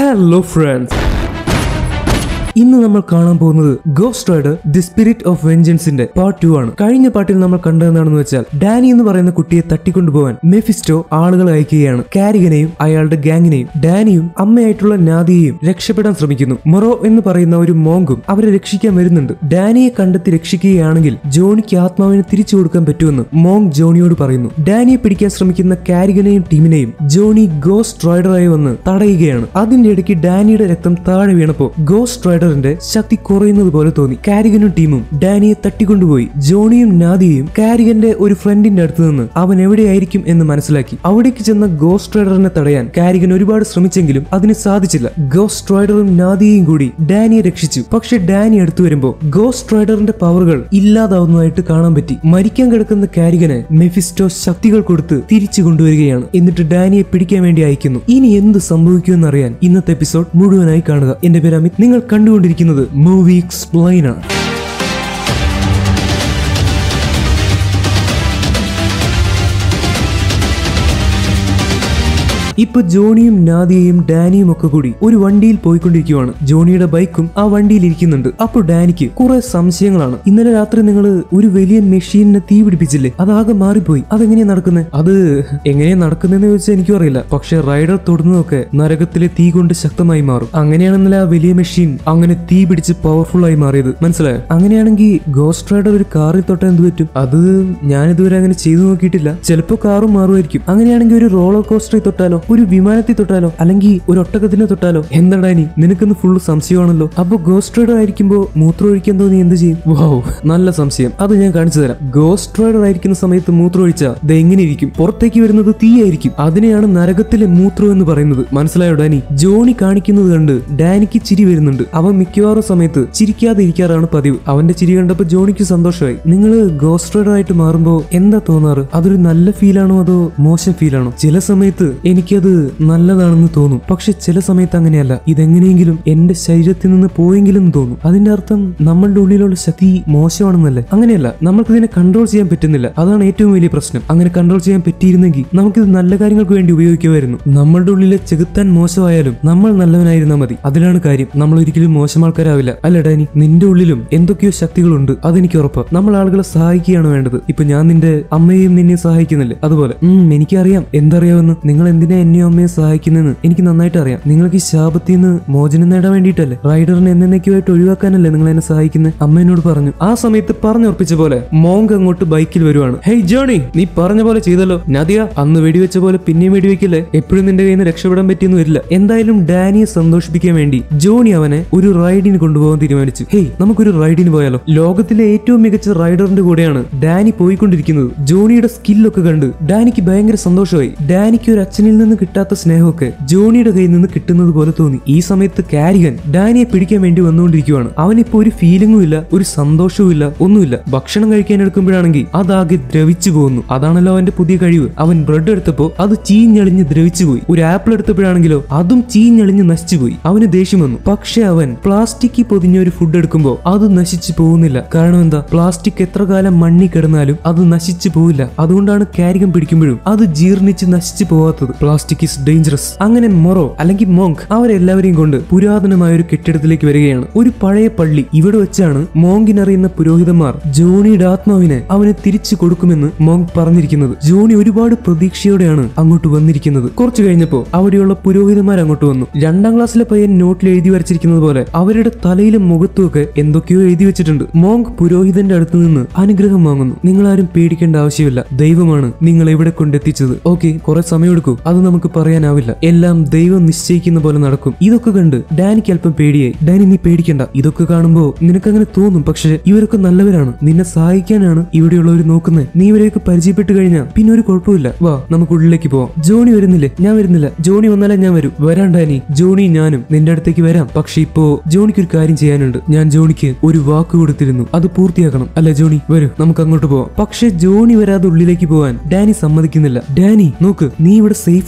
hello friends ഇന്ന് നമ്മൾ കാണാൻ പോകുന്നത് Ghost Rider the Spirit of വെഞ്ചൻസിന്റെ പാർട്ട് ടു ആണ് കഴിഞ്ഞ പാട്ടിൽ നമ്മൾ കണ്ടതെന്താണെന്ന് വെച്ചാൽ ഡാനി എന്ന് പറയുന്ന കുട്ടിയെ തട്ടിക്കൊണ്ടുപോകാൻ മെഫിസ്റ്റോ ആളുകളെ അയക്കുകയാണ് കാരികനെയും അയാളുടെ ഗാങ്ങിനെയും ഡാനിയും അമ്മയായിട്ടുള്ള നാദിയെയും രക്ഷപ്പെടാൻ ശ്രമിക്കുന്നു മൊറോ എന്ന് പറയുന്ന ഒരു മോങ്കും അവരെ രക്ഷിക്കാൻ വരുന്നുണ്ട് ഡാനിയെ കണ്ടെത്തി രക്ഷിക്കുകയാണെങ്കിൽ ജോണിക്ക് ആത്മാവിനെ തിരിച്ചു കൊടുക്കാൻ പറ്റുമെന്ന് മോങ് ജോണിയോട് പറയുന്നു ഡാനിയെ പിടിക്കാൻ ശ്രമിക്കുന്ന കാരികനെയും ടീമിനെയും ജോണി ഗോസ്റ്റ് റൈഡറായി വന്ന് തടയുകയാണ് അതിന്റെ ഇടയ്ക്ക് ഡാനിയുടെ രക്തം താഴെ വീണപ്പോ ഗോസ്റ്റ് റൈഡറിന്റെ ശക്തി കുറയുന്നത് പോലെ തോന്നി കാരികനും ടീമും ഡാനിയെ തട്ടിക്കൊണ്ടുപോയി ജോണിയും നാദിയയും കാരികന്റെ ഒരു ഫ്രണ്ടിന്റെ അടുത്ത് നിന്ന് അവൻ എവിടെയായിരിക്കും എന്ന് മനസ്സിലാക്കി അവിടേക്ക് ചെന്ന ഗോസ്റ്റ് റൈഡറിനെ തടയാൻ കാരികൻ ഒരുപാട് ശ്രമിച്ചെങ്കിലും അതിന് സാധിച്ചില്ല ഗോസ്റ്റ് റൈഡറും നാദിയയും കൂടി ഡാനിയെ രക്ഷിച്ചു പക്ഷെ ഡാനി അടുത്തു വരുമ്പോ ഗോസ്റ്റ് റൈഡറിന്റെ പവറുകൾ ഇല്ലാതാവുന്നതായിട്ട് കാണാൻ പറ്റി മരിക്കാൻ കിടക്കുന്ന കാരികന് മെഫിസ്റ്റോ ശക്തികൾ കൊടുത്ത് തിരിച്ചു കൊണ്ടുവരികയാണ് എന്നിട്ട് ഡാനിയെ പിടിക്കാൻ വേണ്ടി അയക്കുന്നു ഇനി എന്ത് സംഭവിക്കുമെന്ന് അറിയാൻ ഇന്നത്തെ എപ്പിസോഡ് മുഴുവനായി കാണുക എന്റെ പേര് അമിത് നിങ്ങൾ കണ്ടുകൊണ്ടിരിക്കുന്നത് മൂവി എക്സ്പ്ലെയിനർ ഇപ്പൊ ജോണിയും നാദിയയും ഡാനിയും ഒക്കെ കൂടി ഒരു വണ്ടിയിൽ പോയിക്കൊണ്ടിരിക്കുവാണ് ജോണിയുടെ ബൈക്കും ആ വണ്ടിയിൽ ഇരിക്കുന്നുണ്ട് അപ്പോൾ ഡാനിക്ക് കുറെ സംശയങ്ങളാണ് ഇന്നലെ രാത്രി നിങ്ങൾ ഒരു വലിയ മെഷീനിനെ തീ പിടിപ്പിച്ചില്ലേ അതാകെ മാറിപ്പോയി അതെങ്ങനെയാ നടക്കുന്നത് അത് എങ്ങനെയാ നടക്കുന്നതെന്ന് ചോദിച്ചാൽ എനിക്കും അറിയില്ല പക്ഷെ റൈഡർ തൊടുന്നതൊക്കെ നരകത്തിലെ തീ കൊണ്ട് ശക്തമായി മാറും അങ്ങനെയാണ് ഇന്നലെ ആ വലിയ മെഷീൻ അങ്ങനെ തീ പിടിച്ച് പവർഫുൾ ആയി മാറിയത് മനസ്സിലായോ അങ്ങനെയാണെങ്കിൽ ഗോസ്റ്റ് റൈഡർ ഒരു കാറിൽ തൊട്ടാൽ എന്ത് പറ്റും അത് ഞാൻ ഇതുവരെ അങ്ങനെ ചെയ്തു നോക്കിയിട്ടില്ല ചിലപ്പോ കാറും മാറുമായിരിക്കും അങ്ങനെയാണെങ്കിൽ ഒരു റോളർ കോസ്റ്ററിൽ തൊട്ടാലോ ഒരു വിമാനത്തിൽ തൊട്ടാലോ അല്ലെങ്കിൽ ഒരു ഒട്ടകത്തിനെ തൊട്ടാലോ എന്താടാ നീ നിനക്കൊന്ന് ഫുള്ള് സംശയമാണല്ലോ അപ്പൊ ഗോസ്റ്റ് റൈഡർ ആയിരിക്കുമ്പോ മൂത്രം ഒഴിക്കാൻ തോന്നി എന്ത് ചെയ്യും വാവ് നല്ല സംശയം അത് ഞാൻ കാണിച്ചു തരാം ഗോസ്റ്റ് റൈഡർ ആയിരിക്കുന്ന സമയത്ത് മൂത്രം ഒഴിച്ചാൽ ഇത് എങ്ങനെ ഇരിക്കും പുറത്തേക്ക് വരുന്നത് തീയായിരിക്കും അതിനെയാണ് നരകത്തിലെ മൂത്രം എന്ന് പറയുന്നത് മനസ്സിലായോ ഡാനി ജോണി കാണിക്കുന്നത് കണ്ട് ഡാനിക്ക് ചിരി വരുന്നുണ്ട് അവൻ മിക്കവാറും സമയത്ത് ചിരിക്കാതെ ഇരിക്കാറാണ് പതിവ് അവന്റെ ചിരി കണ്ടപ്പോ ജോണിക്ക് സന്തോഷമായി നിങ്ങൾ ഗോസ്റ്റ് റൈഡർ ആയിട്ട് മാറുമ്പോ എന്താ തോന്നാറ് അതൊരു നല്ല ഫീലാണോ അതോ മോശം ഫീലാണോ ചില സമയത്ത് എനിക്കത് നല്ലതാണെന്ന് തോന്നും പക്ഷെ ചില സമയത്ത് അങ്ങനെയല്ല ഇതെങ്ങനെയെങ്കിലും എന്റെ ശരീരത്തിൽ നിന്ന് പോയെങ്കിലും എന്ന് തോന്നും അതിന്റെ അർത്ഥം നമ്മളുടെ ഉള്ളിലുള്ള ശക്തി മോശമാണെന്നല്ലേ അങ്ങനെയല്ല നമ്മൾക്ക് ഇതിനെ കൺട്രോൾ ചെയ്യാൻ പറ്റുന്നില്ല അതാണ് ഏറ്റവും വലിയ പ്രശ്നം അങ്ങനെ കൺട്രോൾ ചെയ്യാൻ പറ്റിയിരുന്നെങ്കിൽ നമുക്കിത് നല്ല കാര്യങ്ങൾക്ക് വേണ്ടി ഉപയോഗിക്കുമായിരുന്നു നമ്മളുടെ ഉള്ളിലെ ചെകുത്താൻ മോശമായാലും നമ്മൾ നല്ലവനായിരുന്നാൽ മതി അതിലാണ് കാര്യം നമ്മൾ ഒരിക്കലും മോശം ആൾക്കാരാവില്ല അല്ല ഡാനി നിന്റെ ഉള്ളിലും എന്തൊക്കെയോ ശക്തികളുണ്ട് അതെനിക്ക് ഉറപ്പ് നമ്മൾ ആളുകളെ സഹായിക്കുകയാണ് വേണ്ടത് ഇപ്പൊ ഞാൻ നിന്റെ അമ്മയെയും നിന്നെയും സഹായിക്കുന്നില്ലേ അതുപോലെ ഉം എനിക്കറിയാം എന്തറിയാമെന്ന് നിങ്ങൾ എന്തിനാ എന്നെയും അമ്മയെ സഹായിക്കുന്നതെന്ന് എനിക്ക് നന്നായിട്ട് അറിയാം നിങ്ങൾക്ക് ഈ ശാപത്തിൽ നിന്ന് മോചനം നേടാൻ വേണ്ടിയിട്ടല്ലേ റൈഡറിനെ എന്നേക്കുമായിട്ട് ഒഴിവാക്കാനല്ലേ നിങ്ങൾ എന്നെ സഹായിക്കുന്നത് അമ്മ എന്നോട് പറഞ്ഞു ആ സമയത്ത് പറഞ്ഞുറപ്പിച്ച പോലെ മോങ്ക് അങ്ങോട്ട് ബൈക്കിൽ വരുവാണ് ഹേയ് ജോണി നീ പറഞ്ഞ പോലെ ചെയ്തല്ലോ നദിയ അന്ന് വെടിവെച്ച പോലെ പിന്നെയും വെടിവെക്കില്ലേ എപ്പോഴും നിന്റെ കയ്യിൽ നിന്ന് രക്ഷപ്പെടാൻ പറ്റിയെന്ന് വരില്ല എന്തായാലും ഡാനിയെ സന്തോഷിപ്പിക്കാൻ വേണ്ടി ജോണി അവനെ ഒരു റൈഡിന് കൊണ്ടുപോകാൻ തീരുമാനിച്ചു ഹേയ് നമുക്കൊരു റൈഡിന് പോയാലോ ലോകത്തിലെ ഏറ്റവും മികച്ച റൈഡറിന്റെ കൂടെയാണ് ഡാനി പോയിക്കൊണ്ടിരിക്കുന്നത് ജോണിയുടെ സ്കില്ലൊക്കെ കണ്ട് ഡാനിക്ക് ഭയങ്കര സന്തോഷമായി ഡാനിക്ക് ഒരു അച്ഛനിൽ നിന്ന് കിട്ടാത്ത സ്നേഹമൊക്കെ ജോണിയുടെ കയ്യിൽ നിന്ന് കിട്ടുന്നത് പോലെ തോന്നി ഈ സമയത്ത് കാരികൻ ഡാനിയെ പിടിക്കാൻ വേണ്ടി വന്നുകൊണ്ടിരിക്കുകയാണ് അവനിപ്പോ ഒരു ഫീലിംഗും ഇല്ല ഒരു സന്തോഷവും ഇല്ല ഒന്നുമില്ല ഭക്ഷണം കഴിക്കാൻ എടുക്കുമ്പോഴാണെങ്കിൽ അതാകെ ദ്രവിച്ചു പോകുന്നു അതാണല്ലോ അവന്റെ പുതിയ കഴിവ് അവൻ ബ്രെഡ് എടുത്തപ്പോ അത് ചീഞ്ഞളിഞ്ഞ് ദ്രവിച്ചു പോയി ഒരു ആപ്പിൾ എടുത്തപ്പോഴാണെങ്കിലോ അതും ചീഞ്ഞളിഞ്ഞ് നശിച്ചു പോയി അവന് ദേഷ്യം വന്നു പക്ഷെ അവൻ പ്ലാസ്റ്റിക് പൊതിഞ്ഞ ഒരു ഫുഡ് എടുക്കുമ്പോൾ അത് നശിച്ചു പോകുന്നില്ല കാരണം എന്താ പ്ലാസ്റ്റിക് എത്ര കാലം മണ്ണി കിടന്നാലും അത് നശിച്ചു പോവില്ല അതുകൊണ്ടാണ് കാരികം പിടിക്കുമ്പോഴും അത് ജീർണിച്ച് നശിച്ചു പോവാത്തത് പ്ലാസ്റ്റിക് ഇസ് ഡേഞ്ചറസ് അങ്ങനെ മൊറോ അല്ലെങ്കിൽ മോങ്ക് അവരെല്ലാവരെയും കൊണ്ട് പുരാതനമായ ഒരു കെട്ടിടത്തിലേക്ക് വരികയാണ് ഒരു പഴയ പള്ളി ഇവിടെ വെച്ചാണ് മോങ്കിനറിയുന്ന പുരോഹിതന്മാർ ജോണിയുടെ ആത്മാവിനെ അവന് തിരിച്ചു കൊടുക്കുമെന്ന് മോങ്ക് പറഞ്ഞിരിക്കുന്നത് ജോണി ഒരുപാട് പ്രതീക്ഷയോടെയാണ് അങ്ങോട്ട് വന്നിരിക്കുന്നത് കുറച്ചു കഴിഞ്ഞപ്പോ അവിടെയുള്ള പുരോഹിതന്മാർ അങ്ങോട്ട് വന്നു രണ്ടാം ക്ലാസ്സിലെ പയ്യൻ നോട്ടിൽ എഴുതി വരച്ചിരിക്കുന്നത് പോലെ അവരുടെ തലയിലും മുഖത്തുമൊക്കെ എന്തൊക്കെയോ എഴുതി വെച്ചിട്ടുണ്ട് മോങ്ക് പുരോഹിതന്റെ അടുത്ത് നിന്ന് അനുഗ്രഹം വാങ്ങുന്നു നിങ്ങളാരും പേടിക്കേണ്ട ആവശ്യമില്ല ദൈവമാണ് നിങ്ങൾ എവിടെ കൊണ്ടെത്തിച്ചത് ഓക്കെ കുറെ സമയമെടുക്കൂ അത് നമുക്ക് പറയാനാവില്ല എല്ലാം ദൈവം നിശ്ചയിക്കുന്ന പോലെ നടക്കും ഇതൊക്കെ കണ്ട് ഡാനിക്ക് അല്പം പേടിയായി ഡാനി നീ പേടിക്കണ്ട ഇതൊക്കെ കാണുമ്പോ നിനക്കങ്ങനെ തോന്നും പക്ഷെ ഇവരൊക്കെ നല്ലവരാണ് നിന്നെ സഹായിക്കാനാണ് ഇവിടെയുള്ളവർ നോക്കുന്നത് നീ ഇവരെയൊക്കെ പരിചയപ്പെട്ട് കഴിഞ്ഞാൽ പിന്നെ ഒരു കുഴപ്പമില്ല വാ നമുക്ക് ഉള്ളിലേക്ക് പോവാം ജോണി വരുന്നില്ലേ ഞാൻ വരുന്നില്ല ജോണി വന്നാലേ ഞാൻ വരൂ വരാൻ ഡാനി ജോണി ഞാനും നിന്റെ അടുത്തേക്ക് വരാം പക്ഷെ ഇപ്പോ ജോണിക്ക് ഒരു കാര്യം ചെയ്യാനുണ്ട് ഞാൻ ജോണിക്ക് ഒരു വാക്ക് കൊടുത്തിരുന്നു അത് പൂർത്തിയാക്കണം അല്ല ജോണി വരൂ നമുക്ക് അങ്ങോട്ട് പോവാം പക്ഷെ ജോണി വരാതെ ഉള്ളിലേക്ക് പോവാൻ ഡാനി സമ്മതിക്കുന്നില്ല ഡാനി നോക്ക് നീ ഇവിടെ സേഫ്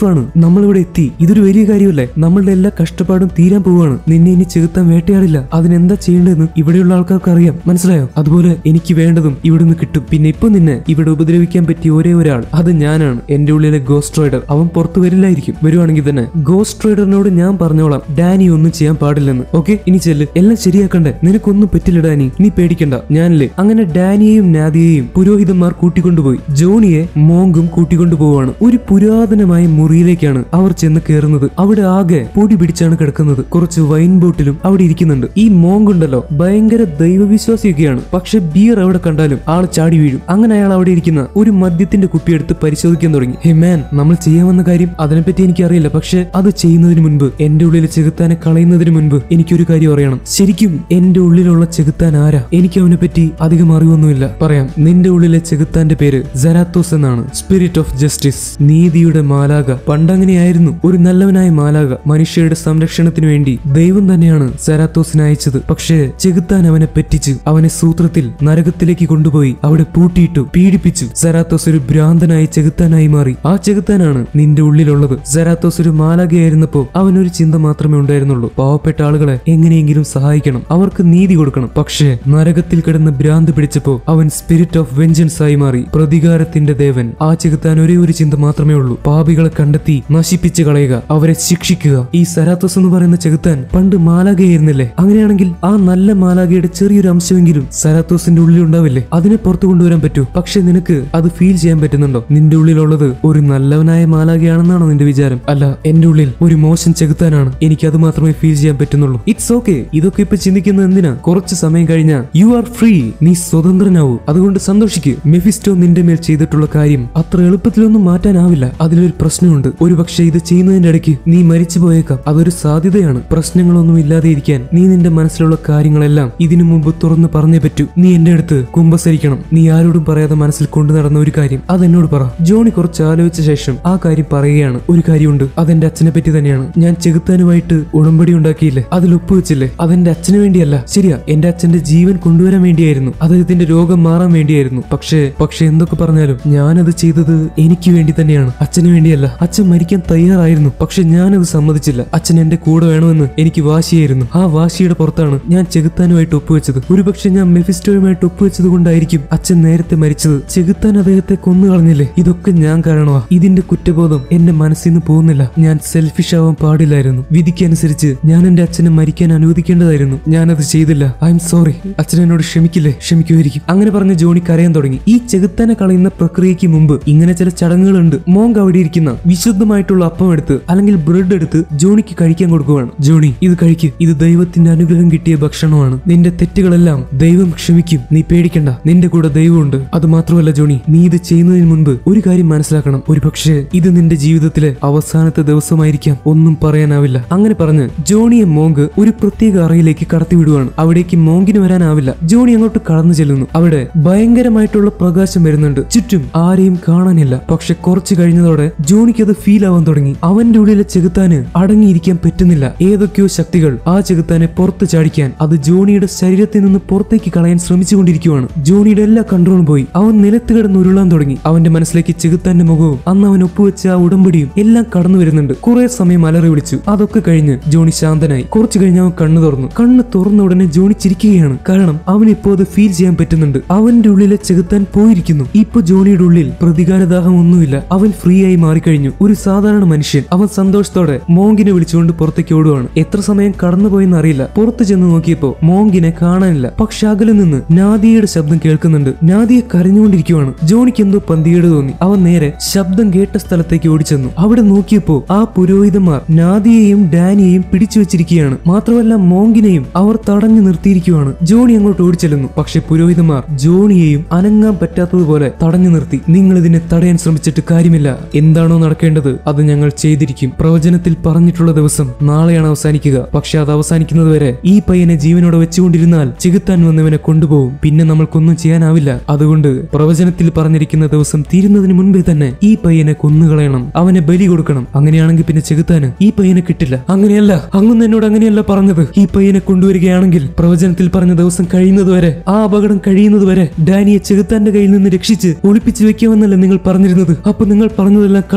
പോവാണ് നമ്മളിവിടെ എത്തി ഇതൊരു വലിയ കാര്യമല്ലേ നമ്മളുടെ എല്ലാ കഷ്ടപ്പാടും തീരാൻ പോവാണ് നിന്നെ ഇനി ചെകുത്താൻ വേട്ടയാടില്ല അതിനെന്താ ചെയ്യേണ്ടതെന്ന് ഇവിടെയുള്ള ആൾക്കാർക്ക് അറിയാം മനസ്സിലായോ അതുപോലെ എനിക്ക് വേണ്ടതും ഇവിടുന്ന് കിട്ടും പിന്നെ ഇപ്പൊ നിന്നെ ഇവിടെ ഉപദ്രവിക്കാൻ പറ്റിയ ഒരേ ഒരാൾ അത് ഞാനാണ് എന്റെ ഉള്ളിലെ ഗോസ്റ്റ് റൈഡർ അവൻ പുറത്തു വരില്ലായിരിക്കും വരുവാണെങ്കിൽ തന്നെ ഗോസ്റ്റ് റൈഡറിനോട് ഞാൻ പറഞ്ഞോളാം ഡാനി ഒന്നും ചെയ്യാൻ പാടില്ലെന്ന് ഓക്കെ ഇനി ചെല്ല് എല്ലാം ശരിയാക്കണ്ടേ നിനക്കൊന്നും പറ്റില്ല ഡാനി നീ പേടിക്കണ്ട ഞാനില്ലേ അങ്ങനെ ഡാനിയെയും നാദിയെയും പുരോഹിതന്മാർ കൂട്ടിക്കൊണ്ടുപോയി ജോണിയെ മോങ്കും കൂട്ടിക്കൊണ്ടുപോവാണ് ഒരു പുരാതനമായ മുറിയിലേക്കാണ് അവർ ചെന്ന് കയറുന്നത് അവിടെ ആകെ പൊടി പിടിച്ചാണ് കിടക്കുന്നത് കുറച്ച് വൈൻ ബോട്ടിലും അവിടെ ഇരിക്കുന്നുണ്ട് ഈ മോങ്ക് ഉണ്ടല്ലോ ഭയങ്കര ദൈവവിശ്വാസിയൊക്കെയാണ് പക്ഷെ ബിയർ എവിടെ കണ്ടാലും ആൾ ചാടി വീഴും അങ്ങനെ അയാൾ അവിടെ ഇരിക്കുന്ന ഒരു മദ്യത്തിന്റെ കുപ്പിയെടുത്ത് പരിശോധിക്കാൻ തുടങ്ങി ഹേ മാൻ നമ്മൾ ചെയ്യാമെന്ന കാര്യം അതിനെപ്പറ്റി എനിക്കറിയില്ല പക്ഷെ അത് ചെയ്യുന്നതിന് മുൻപ് എന്റെ ഉള്ളിലെ ചെകുത്താനെ കളയുന്നതിന് മുൻപ് എനിക്കൊരു കാര്യം അറിയണം ശരിക്കും എന്റെ ഉള്ളിലുള്ള ചെകുത്താൻ ആരാ എനിക്ക് അവനെ പറ്റി അധികം അറിവൊന്നുമില്ല പറയാം നിന്റെ ഉള്ളിലെ ചെകുത്താന്റെ പേര് ജരാത്തോസ് എന്നാണ് സ്പിരിറ്റ് ഓഫ് ജസ്റ്റിസ് നീതിയുടെ മാലാക പണ്ടങ്ങനെയായിരുന്നു ഒരു നല്ലവനായ മാലാക മനുഷ്യരുടെ സംരക്ഷണത്തിന് വേണ്ടി ദൈവം തന്നെയാണ് സെറാത്തോസിനെ അയച്ചത് പക്ഷേ ചെകുത്താൻ അവനെ പറ്റിച്ച് അവനെ സൂത്രത്തിൽ നരകത്തിലേക്ക് കൊണ്ടുപോയി അവിടെ പൂട്ടിയിട്ടു പീഡിപ്പിച്ചു സെറാത്തോസ് ഒരു ഭ്രാന്തനായി ചെകുത്താനായി മാറി ആ ചെകുത്താനാണ് നിന്റെ ഉള്ളിലുള്ളത് സെറാത്തോസ് ഒരു മാലാകയായിരുന്നപ്പോ അവനൊരു ചിന്ത മാത്രമേ ഉണ്ടായിരുന്നുള്ളൂ പാവപ്പെട്ട ആളുകളെ എങ്ങനെയെങ്കിലും സഹായിക്കണം അവർക്ക് നീതി കൊടുക്കണം പക്ഷേ നരകത്തിൽ കിടന്ന് ഭ്രാന്ത് പിടിച്ചപ്പോ അവൻ സ്പിരിറ്റ് ഓഫ് വെഞ്ചൻസ് ആയി മാറി പ്രതികാരത്തിന്റെ ദേവൻ ആ ചെകുത്താൻ ഒരേ ഒരു ചിന്ത മാത്രമേ ഉള്ളൂ പാപികളെ കണ്ടെത്തി നശിപ്പിച്ചു കളയുക അവരെ ശിക്ഷിക്കുക ഈ സരാത്തോസ് എന്ന് പറയുന്ന ചെകുത്താൻ പണ്ട് മാലാകയായിരുന്നില്ലേ അങ്ങനെയാണെങ്കിൽ ആ നല്ല മാലാകയുടെ ചെറിയൊരു അംശമെങ്കിലും സരാത്തോസിന്റെ ഉള്ളിൽ ഉണ്ടാവില്ലേ അതിനെ പുറത്തു കൊണ്ടുവരാൻ പറ്റൂ പക്ഷെ നിനക്ക് അത് ഫീൽ ചെയ്യാൻ പറ്റുന്നുണ്ടോ നിന്റെ ഉള്ളിലുള്ളത് ഒരു നല്ലവനായ മാലാകയാണെന്നാണോ നിന്റെ വിചാരം അല്ല എന്റെ ഉള്ളിൽ ഒരു മോശം ചെകുത്താനാണ് എനിക്ക് അത് മാത്രമേ ഫീൽ ചെയ്യാൻ പറ്റുന്നുള്ളൂ ഇറ്റ്സ് ഓക്കെ ഇതൊക്കെ ഇപ്പൊ ചിന്തിക്കുന്നത് എന്തിനാ കുറച്ച് സമയം കഴിഞ്ഞാൽ യു ആർ ഫ്രീ നീ സ്വതന്ത്രനാവൂ അതുകൊണ്ട് സന്തോഷിക്ക് മെഫിസ്റ്റോ നിന്റെ മേൽ ചെയ്തിട്ടുള്ള കാര്യം അത്ര എളുപ്പത്തിലൊന്നും മാറ്റാനാവില്ല അതിലൊരു പ്രശ്നമുണ്ട് ഒരു പക്ഷേ ഇത് ചെയ്യുന്നതിന്റെ ഇടയ്ക്ക് നീ മരിച്ചു പോയേക്കാം അതൊരു സാധ്യതയാണ് പ്രശ്നങ്ങളൊന്നും ഇല്ലാതെ ഇരിക്കാൻ നീ നിന്റെ മനസ്സിലുള്ള കാര്യങ്ങളെല്ലാം ഇതിനു മുമ്പ് തുറന്ന് പറഞ്ഞേ പറ്റൂ നീ എന്റെ അടുത്ത് കുമ്പസരിക്കണം നീ ആരോടും പറയാതെ മനസ്സിൽ കൊണ്ടു നടന്ന ഒരു കാര്യം അതെന്നോട് പറ ജോണി കുറച്ച് ആലോചിച്ച ശേഷം ആ കാര്യം പറയുകയാണ് ഒരു കാര്യമുണ്ട് അതെന്റെ അച്ഛനെ പറ്റി തന്നെയാണ് ഞാൻ ചെകുത്താനുമായിട്ട് ഉടമ്പടി ഉണ്ടാക്കിയില്ലേ അതിൽ ഒപ്പുവെച്ചില്ലേ അതെന്റെ അച്ഛന് വേണ്ടിയല്ല ശരിയാ എന്റെ അച്ഛന്റെ ജീവൻ കൊണ്ടുവരാൻ വേണ്ടിയായിരുന്നു അദ്ദേഹത്തിന്റെ രോഗം മാറാൻ വേണ്ടിയായിരുന്നു പക്ഷേ പക്ഷെ എന്തൊക്കെ പറഞ്ഞാലും ഞാനത് ചെയ്തത് എനിക്ക് വേണ്ടി തന്നെയാണ് അച്ഛന് വേണ്ടിയല്ല അച്ഛൻ മരിക്കാൻ തയ്യാറായിരുന്നു പക്ഷെ ഞാനത് സമ്മതിച്ചില്ല അച്ഛൻ എന്റെ കൂടെ വേണമെന്ന് എനിക്ക് വാശിയായിരുന്നു ആ വാശിയുടെ പുറത്താണ് ഞാൻ ചെകുത്താനുമായിട്ട് ഒപ്പുവെച്ചത് ഒരുപക്ഷെ ഞാൻ മെഫിസ്റ്റോയുമായിട്ട് ഒപ്പുവെച്ചത് കൊണ്ടായിരിക്കും അച്ഛൻ നേരത്തെ മരിച്ചത് ചെകുത്താൻ അദ്ദേഹത്തെ കൊന്നു കളഞ്ഞില്ലേ ഇതൊക്കെ ഞാൻ കാരണമാ ഇതിന്റെ കുറ്റബോധം എന്റെ മനസ്സിൽ നിന്ന് പോകുന്നില്ല ഞാൻ സെൽഫിഷ് ആവാൻ പാടില്ലായിരുന്നു വിധിക്കനുസരിച്ച് ഞാൻ എന്റെ അച്ഛനെ മരിക്കാൻ അനുവദിക്കേണ്ടതായിരുന്നു ഞാനത് ചെയ്തില്ല ഐ എം സോറി അച്ഛൻ എന്നോട് ക്ഷമിക്കില്ലേ ക്ഷമിക്കുമായിരിക്കും അങ്ങനെ പറഞ്ഞ് ജോണി കരയാൻ തുടങ്ങി ഈ ചെകുത്താനെ കളയുന്ന പ്രക്രിയയ്ക്ക് മുമ്പ് ഇങ്ങനെ ചില ചടങ്ങുകളുണ്ട് മോങ്ക് അവിടെ ഇരിക്കുന്ന വിശുദ്ധമായിട്ടുള്ള അപ്പം എടുത്ത് അല്ലെങ്കിൽ ബ്രെഡ് എടുത്ത് ജോണിക്ക് കഴിക്കാൻ കൊടുക്കുകയാണ് ജോണി ഇത് കഴിക്ക് ഇത് ദൈവത്തിന്റെ അനുഗ്രഹം കിട്ടിയ ഭക്ഷണമാണ് നിന്റെ തെറ്റുകളെല്ലാം ദൈവം ക്ഷമിക്കും നീ പേടിക്കണ്ട നിന്റെ കൂടെ ദൈവമുണ്ട് അത് മാത്രമല്ല ജോണി നീ ഇത് ചെയ്യുന്നതിന് മുൻപ് ഒരു കാര്യം മനസ്സിലാക്കണം ഒരു പക്ഷേ ഇത് നിന്റെ ജീവിതത്തിലെ അവസാനത്തെ ദിവസമായിരിക്കാം ഒന്നും പറയാനാവില്ല അങ്ങനെ പറഞ്ഞ് ജോണിയെ മോങ്ക് ഒരു പ്രത്യേക അറയിലേക്ക് കടത്തിവിടുവാണ് അവിടേക്ക് മോങ്കിന് വരാനാവില്ല ജോണി അങ്ങോട്ട് കടന്നു ചെല്ലുന്നു അവിടെ ഭയങ്കരമായിട്ടുള്ള പ്രകാശം വരുന്നുണ്ട് ചുറ്റും ആരെയും കാണാനില്ല പക്ഷെ കുറച്ച് കഴിഞ്ഞതോടെ ജോണിക്ക് അത് ഫീൽ ആവാൻ തുടങ്ങി അവന്റെ ഉള്ളിലെ ചെകുത്താന് അടങ്ങിയിരിക്കാൻ പറ്റുന്നില്ല ഏതൊക്കെയോ ശക്തികൾ ആ ചെകുത്താനെ പുറത്ത് ചാടിക്കാൻ അത് ജോണിയുടെ ശരീരത്തിൽ നിന്ന് പുറത്തേക്ക് കളയാൻ ശ്രമിച്ചുകൊണ്ടിരിക്കുവാണ് ജോണിയുടെ എല്ലാ കൺട്രോളും പോയി അവൻ നിലത്ത് കിടന്ന് ഉരുളാൻ തുടങ്ങി അവന്റെ മനസ്സിലേക്ക് ചെകുത്താന്റെ മുഖവും അന്ന് അവൻ ഒപ്പുവെച്ച ആ ഉടമ്പടിയും എല്ലാം കടന്നു വരുന്നുണ്ട് കുറെ സമയം അലറി വിളിച്ചു അതൊക്കെ കഴിഞ്ഞ് ജോണി ശാന്തനായി കുറച്ചു കഴിഞ്ഞ് അവൻ കണ്ണു തുറന്നു കണ്ണ് തുറന്ന ഉടനെ ജോണി ചിരിക്കുകയാണ് കാരണം അവൻ ഇപ്പോൾ അത് ഫീൽ ചെയ്യാൻ പറ്റുന്നുണ്ട് അവന്റെ ഉള്ളിലെ ചെകുത്താൻ പോയിരിക്കുന്നു ഇപ്പൊ ജോണിയുടെ ഉള്ളിൽ പ്രതികാരദാഹം ഒന്നുമില്ല അവൻ ഫ്രീ ആയി മാറിക്കഴിഞ്ഞു ഒരു സാധാരണ മനുഷ്യൻ അവൻ സന്തോഷത്തോടെ മോങ്കിനെ വിളിച്ചുകൊണ്ട് പുറത്തേക്ക് ഓടുവാണ് എത്ര സമയം കടന്നുപോയെന്ന് അറിയില്ല പുറത്ത് ചെന്ന് നോക്കിയപ്പോ മോങ്കിനെ കാണാനില്ല പക്ഷെ അകലെ നിന്ന് നാദിയയുടെ ശബ്ദം കേൾക്കുന്നുണ്ട് നാദിയ കരഞ്ഞുകൊണ്ടിരിക്കുവാണ് ജോണിക്ക് എന്തോ പന്തികേട് തോന്നി അവൻ നേരെ ശബ്ദം കേട്ട സ്ഥലത്തേക്ക് ഓടിച്ചെന്നു അവിടെ നോക്കിയപ്പോ ആ പുരോഹിതന്മാർ നാദിയെയും ഡാനിയെയും പിടിച്ചു വെച്ചിരിക്കുകയാണ് മാത്രമല്ല മോങ്കിനെയും അവർ തടഞ്ഞു നിർത്തിയിരിക്കുവാണ് ജോണി അങ്ങോട്ട് ഓടിച്ചെല്ലുന്നു പക്ഷെ പുരോഹിതന്മാർ ജോണിയെയും അനങ്ങാൻ പറ്റാത്തതുപോലെ തടഞ്ഞു നിർത്തി നിങ്ങൾ ഇതിനെ തടയാൻ ശ്രമിച്ചിട്ട് കാര്യമില്ല എന്താണോ നടക്കേണ്ടത് അത് ഞങ്ങൾ ചെയ്തിരിക്കും പ്രവചനത്തിൽ പറഞ്ഞിട്ടുള്ള ദിവസം നാളെയാണ് അവസാനിക്കുക പക്ഷെ അത് അവസാനിക്കുന്നത് വരെ ഈ പയ്യനെ ജീവനോടെ വെച്ചുകൊണ്ടിരുന്നാൽ ചികിത്താൻ വന്നവനെ കൊണ്ടുപോകും പിന്നെ നമ്മൾക്കൊന്നും ചെയ്യാനാവില്ല അതുകൊണ്ട് പ്രവചനത്തിൽ പറഞ്ഞിരിക്കുന്ന ദിവസം തീരുന്നതിന് മുൻപേ തന്നെ ഈ പയ്യനെ കൊന്നുകളയണം അവനെ ബലി കൊടുക്കണം അങ്ങനെയാണെങ്കിൽ പിന്നെ ചെകുത്താന് ഈ പയ്യനെ കിട്ടില്ല അങ്ങനെയല്ല അങ്ങൊന്നും എന്നോട് അങ്ങനെയല്ല പറഞ്ഞത് ഈ പയ്യനെ കൊണ്ടുവരികയാണെങ്കിൽ പ്രവചനത്തിൽ പറഞ്ഞ ദിവസം കഴിയുന്നതുവരെ ആ അപകടം കഴിയുന്നതുവരെ ഡാനിയെ ചെകുത്താന്റെ കയ്യിൽ നിന്ന് രക്ഷിച്ച് ഒളിപ്പിച്ചു വെക്കാമെന്നല്ലേ നിങ്ങൾ പറഞ്ഞിരുന്നത് അപ്പൊ നിങ്ങൾ പറഞ്ഞതെല്ലാം കള്ളമായിരുന്നല്ലേ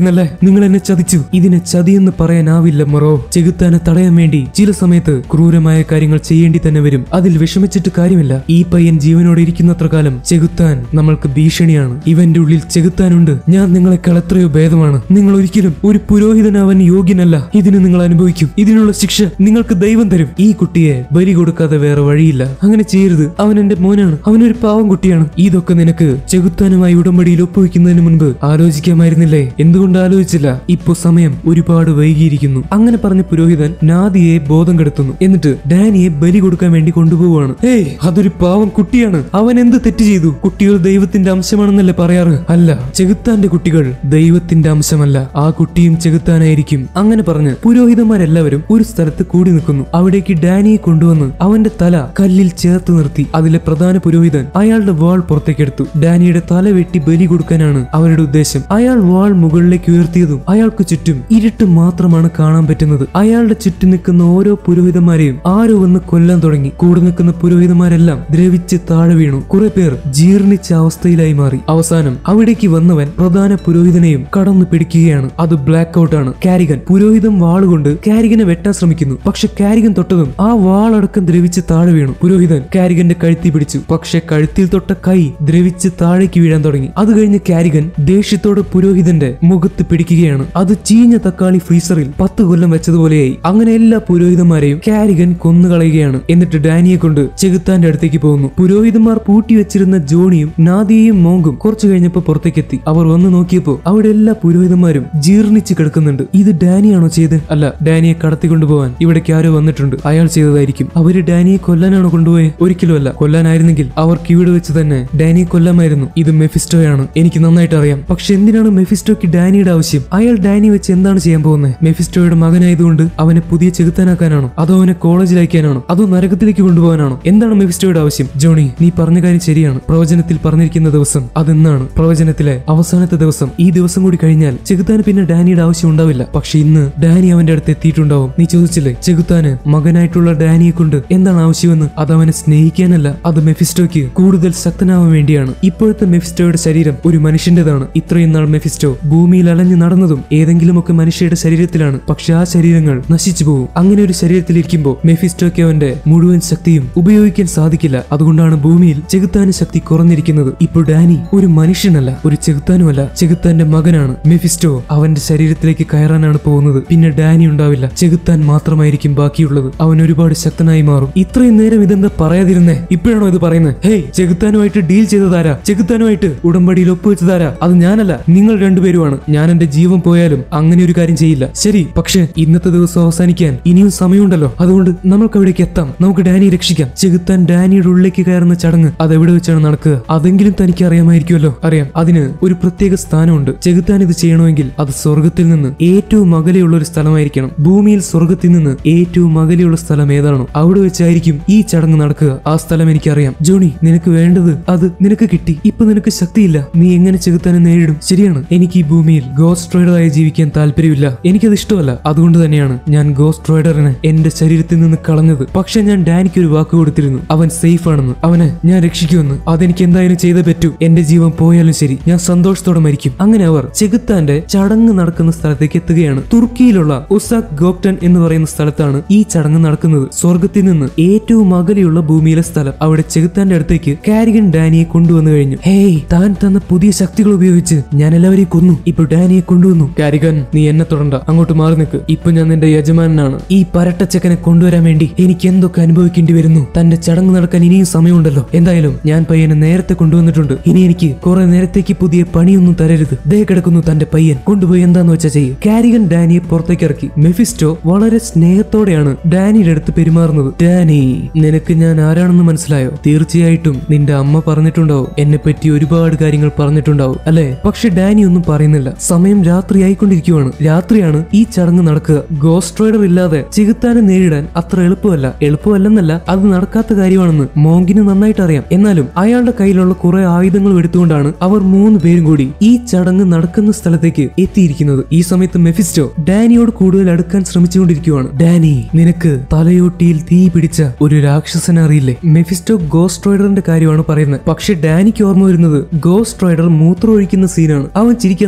ആയിരുന്നല്ലേ നിങ്ങൾ എന്നെ ചതിച്ചു ഇതിനെ ചതിയെന്ന് പറയാനാവില്ല മൊറോ ചെകുത്താനെ തടയാൻ വേണ്ടി ചില സമയത്ത് ക്രൂരമായ കാര്യങ്ങൾ ചെയ്യേണ്ടി തന്നെ വരും അതിൽ വിഷമിച്ചിട്ട് കാര്യമില്ല ഈ പയ്യൻ ജീവനോടെ ഇരിക്കുന്നത്ര കാലം ചെകുത്താൻ നമ്മൾക്ക് ഭീഷണിയാണ് ഇവന്റെ ഉള്ളിൽ ചെകുത്താനുണ്ട് ഞാൻ നിങ്ങളെക്കാൾ എത്രയോ ഭേദമാണ് നിങ്ങൾ ഒരിക്കലും ഒരു പുരോഹിതനാവാൻ യോഗ്യനല്ല ഇതിന് നിങ്ങൾ അനുഭവിക്കും ഇതിനുള്ള ശിക്ഷ നിങ്ങൾക്ക് ദൈവം തരും ഈ കുട്ടിയെ ബലി കൊടുക്കാതെ വേറെ വഴിയില്ല അങ്ങനെ ചെയ്യരുത് അവൻ എന്റെ മോനാണ് അവനൊരു പാവം കുട്ടിയാണ് ഇതൊക്കെ നിനക്ക് ചെകുത്താനുമായി ഉടമ്പടിയിൽ ഒപ്പുവെക്കുന്നതിന് മുൻപ് ആലോചിക്കാമായിരുന്നില്ലേ എന്തുകൊണ്ട് ആലോചിച്ചില്ല ഇപ്പോ സമയം ഒരുപാട് വൈകിയിരിക്കുന്നു അങ്ങനെ പറഞ്ഞ പുരോഹിതൻ നാദിയെ ബോധം കെടുത്തുന്നു എന്നിട്ട് ഡാനിയെ ബലി കൊടുക്കാൻ വേണ്ടി കൊണ്ടുപോവാണ് ഏയ് അതൊരു പാവം കുട്ടിയാണ് അവൻ എന്ത് തെറ്റ് ചെയ്തു കുട്ടികൾ ദൈവത്തിന്റെ അംശമാണെന്നല്ലേ പറയാറ് അല്ല ചെകുത്താന്റെ കുട്ടികൾ ദൈവത്തിന്റെ അംശമല്ല ആ കുട്ടിയും ചെകുത്താനായിരിക്കും അങ്ങനെ പറഞ്ഞ് പുരോഹിതന്മാരെല്ലാവരും ഒരു സ്ഥലത്ത് കൂടി നിൽക്കുന്നു അവിടേക്ക് ഡാനിയെ കൊണ്ടുവന്ന് അവന്റെ തല കല്ലിൽ ചേർത്ത് നിർത്തി അതിലെ പ്രധാന പുരോഹിതൻ അയാളുടെ വാൾ പുറത്തേക്കെടുത്തു ഡാനിയുടെ തല വെട്ടി ബലി കൊടുക്കാനാണ് അവരുടെ ഉദ്ദേശം അയാൾ വാൾ മുകളിലേക്ക് ഉയർത്തിയതും അയാൾക്ക് ചുറ്റും ഇരുട്ട് മാത്രമാണ് കാണാൻ പറ്റുന്നത് അയാളുടെ ചുറ്റും നിൽക്കുന്ന ഓരോ പുരോഹിതന്മാരെയും ആരോ വന്ന് കൊല്ലാൻ തുടങ്ങി കൂടെ നിൽക്കുന്ന പുരോഹിതന്മാരെല്ലാം ദ്രവിച്ച് താഴെ വീണു കുറെ പേർ ജീർണിച്ച അവസ്ഥയിലായി മാറി അവസാനം അവിടേക്ക് വന്നവൻ പ്രധാന പുരോഹിതനെയും കടന്നു പിടിക്കുകയാണ് അത് ബ്ലാക്ക് ഔട്ട് ആണ് കാരികൻ പുരോഹിതൻ വാളുകൊണ്ട് കാരികനെ വെട്ടാൻ ശ്രമിക്കുന്നു പക്ഷെ കാരികൻ തൊട്ടതും ആ വാളടക്കം ദ്രവിച്ച് താഴെ വീണു പുരോഹിതൻ കാരികന്റെ കഴുത്തി പിടിച്ചു പക്ഷെ കഴുത്തിൽ തൊട്ട കൈ ദ്രവിച്ച് താഴേക്ക് വീഴാൻ തുടങ്ങി അത് കഴിഞ്ഞ് കാരികൻ ദേഷ്യത്തോടെ പുരോഹിതന്റെ മുഖത്ത് പിടിക്കുകയാണ് അത് ചീഞ്ഞ തക്കാളി ഫ്രീസറിൽ പത്ത് കൊല്ലം വെച്ചതുപോലെയായി അങ്ങനെ എല്ലാ പുരോഹിതന്മാരെയും കാരികൻ കൊന്നുകളയുകയാണ് എന്നിട്ട് ഡാനിയെ കൊണ്ട് ചെകുത്താന്റെ അടുത്തേക്ക് പോകുന്നു പുരോഹിതന്മാർ പൂട്ടി വെച്ചിരുന്ന ജോണിയും നാദിയയും മോങ്കും കുറച്ചു കഴിഞ്ഞപ്പോ പുറത്തേക്കെത്തി അവർ വന്ന് നോക്കിയപ്പോ അവിടെ എല്ലാ പുരോഹിതന്മാരും ജീർണിച്ച് കിടക്കുന്നുണ്ട് ഇത് ഡാനിയാണോ ചെയ്ത് അല്ല ഡാനിയെ കടത്തിക്കൊണ്ടുപോകാൻ ഇവിടേക്ക് ആരോ വന്നിട്ടുണ്ട് അയാൾ ചെയ്തതായിരിക്കും അവര് ഡാനിയെ കൊല്ലാനാണോ കൊണ്ടുപോയത് ഒരിക്കലുമല്ല കൊല്ലാനായിരുന്നെങ്കിൽ അവർക്ക് ഇവിടെ വെച്ച് തന്നെ ഡാനിയെ കൊല്ലാമായിരുന്നു ഇത് മെഫിസ്റ്റോയാണ് എനിക്ക് നന്നായിട്ട് അറിയാം പക്ഷെ എന്തിനാണ് മെഫിസ്റ്റോയ്ക്ക് ഡാനിയുടെ ആവശ്യം അയാൾ ഡാനി വെച്ച് എന്താണ് ചെയ്യാൻ പോകുന്നത് മെഫിസ്റ്റോയുടെ മകനായതുകൊണ്ട് അവനെ പുതിയ ചെകുത്താനാക്കാനാണോ അതോ അവനെ കോളേജിൽ അയക്കാനാണോ അതോ നരകത്തിലേക്ക് കൊണ്ടുപോകാനാണോ എന്താണ് മെഫിസ്റ്റോയുടെ ആവശ്യം ജോണി നീ പറഞ്ഞ കാര്യം ശരിയാണ് പ്രവചനത്തിൽ പറഞ്ഞിരിക്കുന്ന ദിവസം അതെന്നാണ് പ്രവചനത്തിലെ അവസാനത്തെ ദിവസം ഈ ദിവസം കൂടി കഴിഞ്ഞാൽ ചെകുത്താന് പിന്നെ ഡാനിയുടെ ആവശ്യം ഉണ്ടാവില്ല പക്ഷെ ഇന്ന് ഡാനി അവന്റെ അടുത്ത് എത്തിയിട്ടുണ്ടാവും നീ ചോദിച്ചില്ലേ ചെകുത്താന് മകനായിട്ടുള്ള ഡാനിയെ കൊണ്ട് എന്താണ് ആവശ്യമെന്ന് അത് അവനെ സ്നേഹിക്കാനല്ല അത് മെഫിസ്റ്റോയ്ക്ക് കൂടുതൽ ശക്തനാവാൻ വേണ്ടിയാണ് ഇപ്പോഴത്തെ മെഫിസ്റ്റോയുടെ ശരീരം ഒരു മനുഷ്യന്റേതാണ് ഇത്രയും നാൾ മെഫിസ്റ്റോ ഭൂമിയിൽ അലഞ്ഞു നടന്നതും ഏതെങ്കിലുമൊക്കെ മനുഷ്യരുടെ ശരീരത്തിലാണ് പക്ഷെ ആ ശരീരങ്ങൾ നശിച്ചു പോകും അങ്ങനെ ഒരു ശരീരത്തിലിരിക്കുമ്പോൾ മെഫിസ്റ്റോയ്ക്ക് അവന്റെ മുഴുവൻ ശക്തിയും ഉപയോഗിക്കാൻ സാധിക്കില്ല അതുകൊണ്ടാണ് ഭൂമിയിൽ ചെകുത്താന് ശക്തി കുറഞ്ഞിരിക്കുന്നത് ഇപ്പോൾ ഡാനി ഒരു മനുഷ്യനല്ല ഒരു ചെകുത്താനുമല്ല ചെകുത്താന്റെ മകനാണ് മെഫിസ്റ്റോ അവന്റെ ശരീരത്തിലേക്ക് കയറാനാണ് പോകുന്നത് പിന്നെ ഡാനി ഉണ്ടാവില്ല ചെകുത്താൻ മാത്രമായിരിക്കും ബാക്കിയുള്ളത് അവൻ ഒരുപാട് ശക്തനായി മാറും ഇത്രയും നേരം ഇതെന്താ പറയാതിരുന്നേ ഇപ്പോഴാണോ ഇത് പറയുന്നത് ഹേയ് ചെകുത്താനുമായിട്ട് ഡീൽ ചെയ്തതാരാ ചെകുത്താനുമായിട്ട് ഉടമ്പടിയിൽ ഒപ്പുവെച്ചതാരാ അത് ഞാനല്ല നിങ്ങൾ രണ്ടുപേരുമാണ് ഞാൻ എന്റെ ജീവൻ പോയാലും അങ്ങനെ ഒരു കാര്യം ചെയ്യില്ല ശരി പക്ഷേ ഇന്നത്തെ ദിവസം അവസാനിക്കാൻ ഇനിയും സമയമുണ്ടല്ലോ അതുകൊണ്ട് നമ്മൾക്ക് അവിടേക്ക് എത്താം നമുക്ക് ഡാനിയെ രക്ഷിക്കാം ചെകുത്താൻ ഡാനിയുടെ ഉള്ളിലേക്ക് കയറുന്ന ചടങ്ങ് അത് എവിടെ വെച്ചാണ് നടക്കുക അതെങ്കിലും തനിക്ക് അറിയാമായിരിക്കുമല്ലോ അറിയാം അതിന് ഒരു പ്രത്യേക സ്ഥാനമുണ്ട് ചെകുത്താൻ ഇത് ചെയ്യണമെങ്കിൽ അത് സ്വർഗത്തിൽ നിന്ന് ഏറ്റവും അകലെയുള്ള ഒരു സ്ഥലമായിരിക്കണം ഭൂമിയിൽ സ്വർഗത്തിൽ നിന്ന് ഏറ്റവും അകലെയുള്ള സ്ഥലം ഏതാണോ അവിടെ വെച്ചായിരിക്കും ഈ ചടങ്ങ് നടക്കുക ആ സ്ഥലം എനിക്കറിയാം ജോണി നിനക്ക് വേണ്ടത് അത് നിനക്ക് കിട്ടി ഇപ്പൊ നിനക്ക് ശക്തിയില്ല നീ എങ്ങനെ ചെകുത്താനെ നേരിടും ശരിയാണ് എനിക്ക് ഈ ഭൂമിയിൽ ഗോസ്റ്റ് റൈഡറായി ജീവിക്കാൻ താല്പര്യമില്ല എനിക്കത് ഇഷ്ടമല്ല അതുകൊണ്ട് തന്നെയാണ് ഞാൻ ഗോസ്റ്റ് റൈഡറിനെ എന്റെ ശരീരത്തിൽ നിന്ന് കളഞ്ഞത് പക്ഷെ ഞാൻ ഡാനിക്ക് ഒരു വാക്ക് കൊടുത്തിരുന്നു അവൻ സേഫ് ആണെന്ന് അവനെ ഞാൻ രക്ഷിക്കുമെന്ന് അതെനിക്ക് എന്തായാലും ചെയ്തേ പറ്റൂ എന്റെ ജീവൻ പോയാലും ശരി ഞാൻ സന്തോഷത്തോടെ മരിക്കും അങ്ങനെ അവർ ചെകുത്താന്റെ ചടങ്ങ് നടക്കുന്ന സ്ഥലത്തേക്ക് എത്തുകയാണ് തുർക്കിയിലുള്ള ഉസാക് ഗോപ്റ്റൻ എന്ന് പറയുന്ന സ്ഥലത്താണ് ഈ ചടങ്ങ് നടക്കുന്നത് സ്വർഗത്തിൽ നിന്ന് ഏറ്റവും അകലെയുള്ള ഭൂമിയിലെ സ്ഥലം അവിടെ ചെകുത്താന്റെ അടുത്തേക്ക് കാരികൻ ഡാനിയെ കൊണ്ടുവന്നു കഴിഞ്ഞു ഹേയ് താൻ തന്ന പുതിയ ശക്തികൾ ഉപയോഗിച്ച് ഞാൻ എല്ലാവരെയും കൊന്നു ഇപ്പൊ ഡാനിയെ കൊണ്ടുവന്നു കാരികൻ നീ എന്നെ തൊടണ്ട അങ്ങോട്ട് മാറി നിൽക്ക് ഇപ്പൊ ഞാൻ നിന്റെ യജമാനാണ് ഈ പരട്ടച്ചക്കനെ കൊണ്ടുവരാൻ വേണ്ടി എനിക്ക് എന്തൊക്കെ അനുഭവിക്കേണ്ടി വരുന്നു തന്റെ ചടങ്ങ് നടക്കാൻ ഇനിയും സമയമുണ്ടല്ലോ എന്തായാലും ഞാൻ പയ്യനെ നേരത്തെ കൊണ്ടുവന്നിട്ടുണ്ട് ഇനി എനിക്ക് കുറെ നേരത്തേക്ക് പുതിയ പണിയൊന്നും തരരുത് ദേ കിടക്കുന്നു തന്റെ പയ്യൻ കൊണ്ടുപോയി എന്താന്ന് വെച്ചാ ചെയ്യും കാരികൻ ഡാനിയെ പുറത്തേക്ക് ഇറക്കി മെഫിസ്റ്റോ വളരെ സ്നേഹത്തോടെയാണ് ഡാനിയുടെ അടുത്ത് പെരുമാറുന്നത് ഡാനി നിനക്ക് ഞാൻ ആരാണെന്ന് മനസ്സിലായോ തീർച്ചയായിട്ടും നിന്റെ അമ്മ പറഞ്ഞിട്ടുണ്ടാവും എന്നെ പറ്റി ഒരുപാട് കാര്യങ്ങൾ പറഞ്ഞിട്ടുണ്ടാവും അല്ലെ പക്ഷെ ഡാനി ഒന്നും പറയുന്നില്ല സമയം രാത്രി ആയിക്കൊണ്ടിരിക്കുവാണ് രാത്രിയാണ് ഈ ചടങ്ങ് നടക്കുക ഗോസ്റ്റ് റൈഡർ ഇല്ലാതെ ചികിത്താനെ നേരിടാൻ അത്ര എളുപ്പമല്ല എളുപ്പമല്ലെന്നല്ല അത് നടക്കാത്ത കാര്യമാണെന്ന് മോങ്കിന് നന്നായിട്ട് അറിയാം എന്നാലും അയാളുടെ കയ്യിലുള്ള കുറെ ആയുധങ്ങൾ എടുത്തുകൊണ്ടാണ് അവർ മൂന്ന് പേരും കൂടി ഈ ചടങ്ങ് നടക്കുന്ന സ്ഥലത്തേക്ക് എത്തിയിരിക്കുന്നത് ഈ സമയത്ത് മെഫിസ്റ്റോ ഡാനിയോട് കൂടുതൽ അടുക്കാൻ ശ്രമിച്ചുകൊണ്ടിരിക്കുവാണ് ഡാനി നിനക്ക് തലയോട്ടിയിൽ തീ പിടിച്ച ഒരു രാക്ഷസനെ അറിയില്ലേ മെഫിസ്റ്റോ ഗോസ്റ്റ് റൈഡറിന്റെ കാര്യമാണ് പറയുന്നത് പക്ഷെ ഡാനിക്ക് ഓർമ്മ വരുന്നത് ഗോസ്റ്റ് റൈഡർ മൂത്രം ഒഴിക്കുന്ന സീനാണ് അവൻ ചിരിക്കാൻ തുടങ്ങി നീ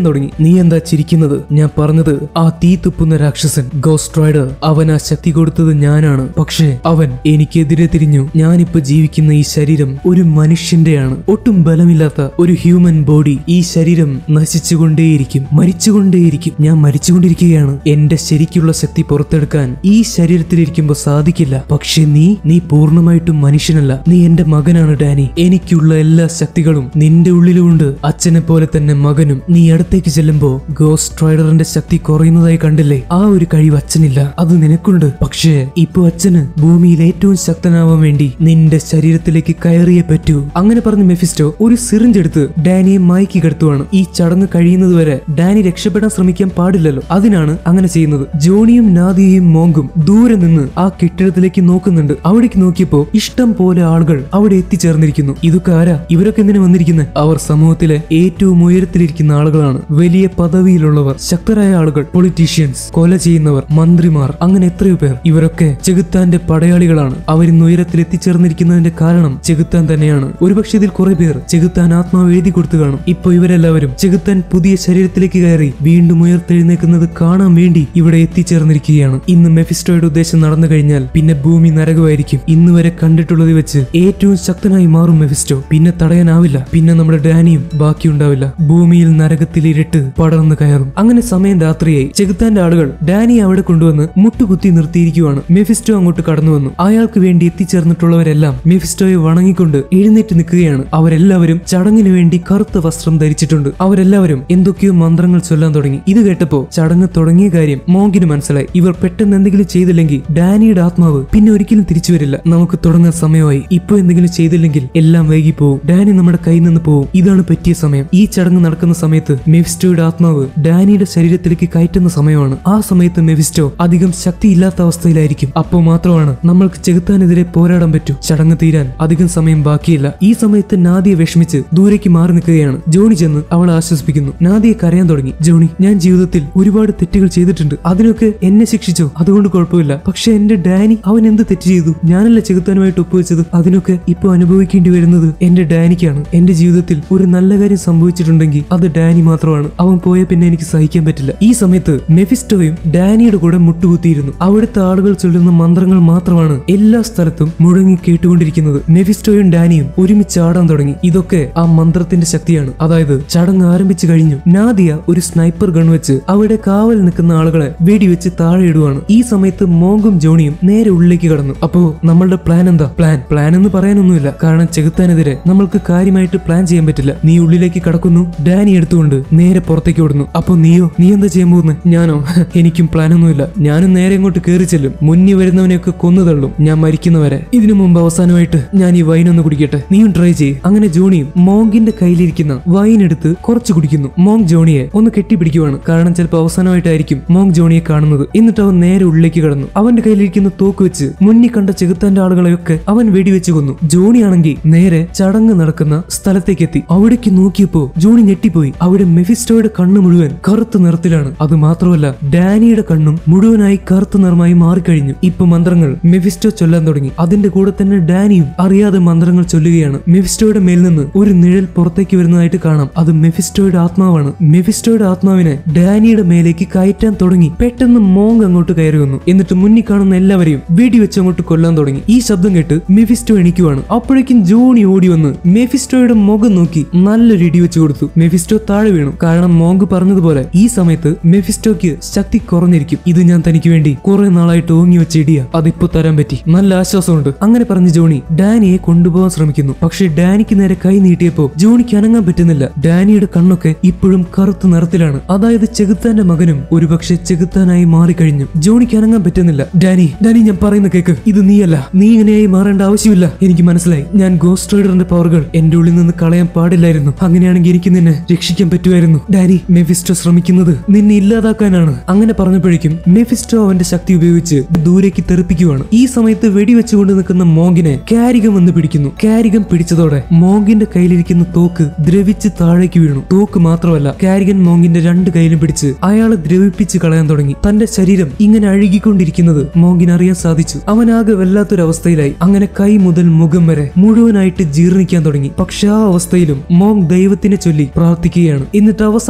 നീ എന്താ ചിരിക്കുന്നത് ഞാൻ പറഞ്ഞത് ആ തീ തുപ്പുന്ന രാക്ഷസൻ ഗോസ്റ്റ് റൈഡർ അവൻ ആ ശക്തി കൊടുത്തത് ഞാനാണ് പക്ഷേ അവൻ എനിക്കെതിരെ തിരിഞ്ഞു ഞാനിപ്പോ ജീവിക്കുന്ന ഈ ശരീരം ഒരു മനുഷ്യന്റെയാണ് ഒട്ടും ബലമില്ലാത്ത ഒരു ഹ്യൂമൻ ബോഡി ഈ ശരീരം നശിച്ചുകൊണ്ടേയിരിക്കും മരിച്ചുകൊണ്ടേയിരിക്കും ഞാൻ മരിച്ചുകൊണ്ടിരിക്കുകയാണ് എന്റെ ശരിക്കുള്ള ശക്തി പുറത്തെടുക്കാൻ ഈ ശരീരത്തിലിരിക്കുമ്പോ സാധിക്കില്ല പക്ഷെ നീ നീ പൂർണ്ണമായിട്ടും മനുഷ്യനല്ല നീ എന്റെ മകനാണ് ഡാനി എനിക്കുള്ള എല്ലാ ശക്തികളും നിന്റെ ഉള്ളിലുമുണ്ട് അച്ഛനെ പോലെ തന്നെ മകനും നീ അടുത്തേക്ക് ചെല്ലുമ്പോ ഗോസ്റ്റ് റൈഡറിന്റെ ശക്തി കുറയുന്നതായി കണ്ടില്ലേ ആ ഒരു കഴിവ് അച്ഛനില്ല അത് നിനക്കുണ്ട് പക്ഷേ ഇപ്പൊ അച്ഛന് ഭൂമിയിൽ ഏറ്റവും ശക്തനാവാൻ വേണ്ടി നിന്റെ ശരീരത്തിലേക്ക് കയറിയേ പറ്റൂ അങ്ങനെ പറഞ്ഞ് മെഫിസ്റ്റോ ഒരു സിറിഞ്ച് എടുത്ത് ഡാനിയെ മയക്കി കിടത്തുവാണ് ഈ ചടങ്ങ് കഴിയുന്നത് വരെ ഡാനി രക്ഷപ്പെടാൻ ശ്രമിക്കാൻ പാടില്ലല്ലോ അതിനാണ് അങ്ങനെ ചെയ്യുന്നത് ജോണിയും നാദിയയും മോങ്കും ദൂരെ നിന്ന് ആ കെട്ടിടത്തിലേക്ക് നോക്കുന്നുണ്ട് അവിടേക്ക് നോക്കിയപ്പോ ഇഷ്ടം പോലെ ആളുകൾ അവിടെ എത്തിച്ചേർന്നിരിക്കുന്നു ഇതൊക്കെ ആരാ ഇവരൊക്കെ എന്തിനു വന്നിരിക്കുന്നത് അവർ സമൂഹത്തിലെ ഏറ്റവും ഉയരത്തിലിരിക്കുന്ന ആളുകളാണ് വലിയ പദവിയിലുള്ളവർ ശക്തരായ ആളുകൾ പൊളിറ്റീഷ്യൻസ് കൊല ചെയ്യുന്നവർ മന്ത്രിമാർ അങ്ങനെ എത്രയോ പേർ ഇവരൊക്കെ ചെകുത്താന്റെ പടയാളികളാണ് അവരിന്ന് ഉയരത്തിൽ എത്തിച്ചേർന്നിരിക്കുന്നതിന്റെ കാരണം ചെകുത്താൻ തന്നെയാണ് ഒരുപക്ഷെ ഇതിൽ കുറെ പേർ ചെകുത്താൻ ആത്മാവ് എഴുതി കൊടുത്തു കാണും ഇപ്പൊ ഇവരെല്ലാവരും ചെകുത്താൻ പുതിയ ശരീരത്തിലേക്ക് കയറി വീണ്ടും ഉയർത്തെഴുന്നേക്കുന്നത് കാണാൻ വേണ്ടി ഇവിടെ എത്തിച്ചേർന്നിരിക്കുകയാണ് ഇന്ന് മെഫിസ്റ്റോയുടെ ഉദ്ദേശം നടന്നു കഴിഞ്ഞാൽ പിന്നെ ഭൂമി നരകമായിരിക്കും ഇന്ന് വരെ കണ്ടിട്ടുള്ളത് വെച്ച് ഏറ്റവും ശക്തനായി മാറും മെഫിസ്റ്റോ പിന്നെ തടയാനാവില്ല പിന്നെ നമ്മുടെ ഡാനിയും ബാക്കിയുണ്ടാവില്ല ഭൂമിയിൽ നരകത്തിൽ ഇരുട്ട് പടർന്നു കയറും അങ്ങനെ സമയം രാത്രിയായി ചെകുത്താന്റെ ആളുകൾ ഡാനി അവിടെ കൊണ്ടുവന്ന് മുട്ടുകുത്തി നിർത്തിയിരിക്കുവാണ് മെഫിസ്റ്റോ അങ്ങോട്ട് കടന്നു വന്നു അയാൾക്ക് വേണ്ടി എത്തിച്ചേർന്നിട്ടുള്ളവരെല്ലാം മെഫിസ്റ്റോയെ വണങ്ങിക്കൊണ്ട് എഴുന്നേറ്റ് നിൽക്കുകയാണ് അവരെല്ലാവരും ചടങ്ങിന് വേണ്ടി കറുത്ത വസ്ത്രം ധരിച്ചിട്ടുണ്ട് അവരെല്ലാവരും എന്തൊക്കെയോ മന്ത്രങ്ങൾ ചൊല്ലാൻ തുടങ്ങി ഇത് കേട്ടപ്പോ ചടങ്ങ് തുടങ്ങിയ കാര്യം മോങ്കിന് മനസ്സിലായി ഇവർ പെട്ടെന്ന് എന്തെങ്കിലും ചെയ്തില്ലെങ്കിൽ ഡാനിയുടെ ആത്മാവ് പിന്നെ ഒരിക്കലും തിരിച്ചു വരില്ല നമുക്ക് തുടങ്ങാൻ സമയമായി ഇപ്പൊ എന്തെങ്കിലും ചെയ്തില്ലെങ്കിൽ എല്ലാം വൈകി പോവും ഡാനി നമ്മുടെ കയ്യിൽ നിന്ന് പോവും ഇതാണ് പറ്റിയ സമയം ഈ ചടങ്ങ് നടക്കുന്ന സമയത്ത് മെഫിസ്റ്റോയുടെ ആത്മാവ് ഡാനിയുടെ ശരീരത്തിലേക്ക് കയറ്റുന്ന സമയമാണ് ആ സമയത്ത് മെഫിസ്റ്റോ അധികം ശക്തിയില്ലാത്ത അവസ്ഥയിലായിരിക്കും അപ്പോ മാത്രമാണ് നമ്മൾക്ക് ചെകുത്താനെതിരെ പോരാടാൻ പറ്റൂ ചടങ്ങ് തീരാൻ അധികം സമയം ബാക്കിയില്ല ഈ സമയത്ത് നാദിയെ വിഷമിച്ച് ദൂരേക്ക് മാറി നിൽക്കുകയാണ് ജോണി ചെന്ന് അവളെ ആശ്വസിപ്പിക്കുന്നു നാദിയെ കരയാൻ തുടങ്ങി ജോണി ഞാൻ ജീവിതത്തിൽ ഒരുപാട് തെറ്റുകൾ ചെയ്തിട്ടുണ്ട് അതിനൊക്കെ എന്നെ ശിക്ഷിച്ചോ അതുകൊണ്ട് കുഴപ്പമില്ല പക്ഷെ എന്റെ ഡാനി അവൻ എന്ത് തെറ്റ് ചെയ്തു ഞാനല്ല ചെകുത്താനുമായിട്ട് ഒപ്പുവെച്ചത് അതിനൊക്കെ ഇപ്പൊ അനുഭവിക്കേണ്ടി വരുന്നത് എന്റെ ഡാനിക്കാണ് എന്റെ ജീവിതത്തിൽ ഒരു നല്ല കാര്യം സംഭവിച്ചിട്ടുണ്ടെങ്കിൽ അത് ഡാനി മാത്രമാണ് അവൻ പോയ പിന്നെ എനിക്ക് സഹിക്കാൻ പറ്റില്ല ഈ സമയത്ത് മെഫിസ്റ്റോയും ഡാനിയുടെ കൂടെ മുട്ടുകുത്തിയിരുന്നു അവിടുത്തെ ആളുകൾ ചൊല്ലുന്ന മന്ത്രങ്ങൾ മാത്രമാണ് എല്ലാ സ്ഥലത്തും മുഴങ്ങി കേട്ടുകൊണ്ടിരിക്കുന്നത് മെഫിസ്റ്റോയും ഡാനിയും ഒരുമിച്ച് ആടാൻ തുടങ്ങി ഇതൊക്കെ ആ മന്ത്രത്തിന്റെ ശക്തിയാണ് അതായത് ചടങ്ങ് ആരംഭിച്ചു കഴിഞ്ഞു നാദിയ ഒരു സ്നൈപ്പർ ഗൺ വെച്ച് അവിടെ കാവൽ നിൽക്കുന്ന ആളുകളെ വെടിവെച്ച് താഴെ ഇടുവാണ് ഈ സമയത്ത് മോങ്കും ജോണിയും നേരെ ഉള്ളിലേക്ക് കടന്നു അപ്പോ നമ്മളുടെ പ്ലാൻ എന്താ പ്ലാൻ പ്ലാൻ എന്ന് പറയാനൊന്നുമില്ല കാരണം ചെകുത്താനെതിരെ നമ്മൾക്ക് കാര്യമായിട്ട് പ്ലാൻ ചെയ്യാൻ പറ്റില്ല നീ ഉള്ളിലേക്ക് കടക്കുന്നു ഡാനി എടുത്തുകൊണ്ട് നേരെ പുറത്തേക്ക് ഓടുന്നു അപ്പൊ നീയോ നീ എന്താ ചെയ്യാൻ പോകുന്നത് ഞാനോ എനിക്കും പ്ലാൻ ഒന്നുമില്ല ഞാനും നേരെ ഇങ്ങോട്ട് കയറി ചെല്ലും മുന്നിൽ വരുന്നവനെയൊക്കെ കൊന്നു തള്ളും ഞാൻ മരിക്കുന്നവരെ ഇതിനു മുമ്പ് അവസാനമായിട്ട് ഞാൻ ഈ വൈൻ ഒന്ന് കുടിക്കട്ടെ നീയും ട്രൈ ചെയ്യ് അങ്ങനെ ജോണിയും മോങ്കിന്റെ കയ്യിലിരിക്കുന്ന വൈൻ എടുത്ത് കുറച്ച് കുടിക്കുന്നു മോങ് ജോണിയെ ഒന്ന് കെട്ടിപ്പിടിക്കുവാണ് കാരണം ചിലപ്പോൾ അവസാനമായിട്ടായിരിക്കും മോങ് ജോണിയെ കാണുന്നത് എന്നിട്ട് അവൻ നേരെ ഉള്ളിലേക്ക് കടന്നു അവന്റെ കയ്യിലിരിക്കുന്ന തോക്ക് വെച്ച് മുന്നിൽ കണ്ട ചെകുത്താന്റെ ആളുകളെയൊക്കെ അവൻ വെടിവെച്ച് കൊന്നു ജോണി ആണെങ്കിൽ നേരെ ചടങ്ങ് നടക്കുന്ന സ്ഥലത്തേക്ക് എത്തി അവിടേക്ക് നോക്കിയപ്പോ ജോണി ഞെട്ടിപ്പോയി അവിടെ മെഫിസ്റ്റോയുടെ കണ്ണ് മുഴുവൻ കറുത്ത നിറത്തിലാണ് അത് മാത്രമല്ല ഡാനിയുടെ കണ്ണും മുഴുവനായി കറുത്ത നിറമായി മാറിക്കഴിഞ്ഞു ഇപ്പൊ മന്ത്രങ്ങൾ മെഫിസ്റ്റോ ചൊല്ലാൻ തുടങ്ങി അതിന്റെ കൂടെ തന്നെ ഡാനിയും അറിയാതെ മന്ത്രങ്ങൾ ചൊല്ലുകയാണ് മെഫിസ്റ്റോയുടെ മേൽ നിന്ന് ഒരു നിഴൽ പുറത്തേക്ക് വരുന്നതായിട്ട് കാണാം അത് മെഫിസ്റ്റോയുടെ ആത്മാവാണ് മെഫിസ്റ്റോയുടെ ആത്മാവിനെ ഡാനിയുടെ മേലേക്ക് കയറ്റാൻ തുടങ്ങി പെട്ടെന്ന് മോങ് അങ്ങോട്ട് കയറി വന്നു എന്നിട്ട് മുന്നിൽ കാണുന്ന എല്ലാവരെയും വെടിവെച്ച് അങ്ങോട്ട് കൊല്ലാൻ തുടങ്ങി ഈ ശബ്ദം കേട്ട് മെഫിസ്റ്റോ എണിക്കുവാണ് അപ്പോഴേക്കും ജോണി ഓടി വന്ന് മെഫിസ്റ്റോയുടെ മുഖം നോക്കി നല്ലൊരു ഇടി വെച്ച് കൊടുത്തു മെഫിസ്റ്റോ താഴെ വീണു കാരണം മോങ്ക് പറഞ്ഞതുപോലെ ഈ സമയത്ത് മെഫിസ്റ്റോയ്ക്ക് ശക്തി കുറഞ്ഞിരിക്കും ഇത് ഞാൻ തനിക്ക് വേണ്ടി കുറെ നാളായിട്ട് ഓങ്ങി വെച്ച ഇടിയ അതിപ്പോ തരാൻ പറ്റി നല്ല ആശ്വാസമുണ്ട് അങ്ങനെ പറഞ്ഞ് ജോണി ഡാനിയെ കൊണ്ടുപോകാൻ ശ്രമിക്കുന്നു പക്ഷെ ഡാനിക്ക് നേരെ കൈ നീട്ടിയപ്പോ ജോണിക്ക് അനങ്ങാൻ പറ്റുന്നില്ല ഡാനിയുടെ കണ്ണൊക്കെ ഇപ്പോഴും കറുത്ത നിറത്തിലാണ് അതായത് ചെകുത്താന്റെ മകനും ഒരുപക്ഷെ ചെകുത്താനായി മാറിക്കഴിഞ്ഞു ജോണിക്ക് അനങ്ങാൻ പറ്റുന്നില്ല ഡാനി ഡാനി ഞാൻ പറയുന്ന കേക്ക് ഇത് നീയല്ല നീ ഇങ്ങനെയായി മാറേണ്ട ആവശ്യമില്ല എനിക്ക് മനസ്സിലായി ഞാൻ ഗോസ്റ്റ് റൈഡറിന്റെ പവറുകൾ എന്റെ ഉള്ളിൽ നിന്ന് കളയാൻ പാടില്ലായിരുന്നു അങ്ങനെയാണെങ്കിൽ എനിക്ക് നിന്നെ രക്ഷിക്കാൻ പറ്റുമായിരുന്നു ഡാനി മെഫിസ്റ്റോ ശ്രമിക്കുന്നത് നിന്നെ ഇല്ലാതാക്കാനാണ് അങ്ങനെ പറഞ്ഞപ്പോഴേക്കും മെഫിസ്റ്റോ അവന്റെ ശക്തി ഉപയോഗിച്ച് ദൂരേക്ക് തെറിപ്പിക്കുവാണ് ഈ സമയത്ത് വെടിവെച്ചുകൊണ്ട് നിൽക്കുന്ന മോങ്കിനെ കാരികം വന്ന് പിടിക്കുന്നു കാരികം പിടിച്ചതോടെ മോങ്കിന്റെ കയ്യിലിരിക്കുന്ന തോക്ക് ദ്രവിച്ച് താഴേക്ക് വീണു തോക്ക് മാത്രമല്ല കാരികൻ മോങ്കിന്റെ രണ്ട് കയ്യിലും പിടിച്ച് അയാളെ ദ്രവിപ്പിച്ച് കളയാൻ തുടങ്ങി തന്റെ ശരീരം ഇങ്ങനെ അഴുകിക്കൊണ്ടിരിക്കുന്നത് മോങ്കിന് അറിയാൻ സാധിച്ചു അവനാകെ വല്ലാത്തൊരവസ്ഥയിലായി അങ്ങനെ കൈ മുതൽ മുഖം വരെ മുഴുവനായിട്ട് ജീർണിക്കാൻ തുടങ്ങി പക്ഷെ ആ അവസ്ഥയിലും മോങ് ദൈവത്തിനെ ചൊല്ലി പ്രാർത്ഥിക്കുകയാണ് എന്നിട്ട് അവസാന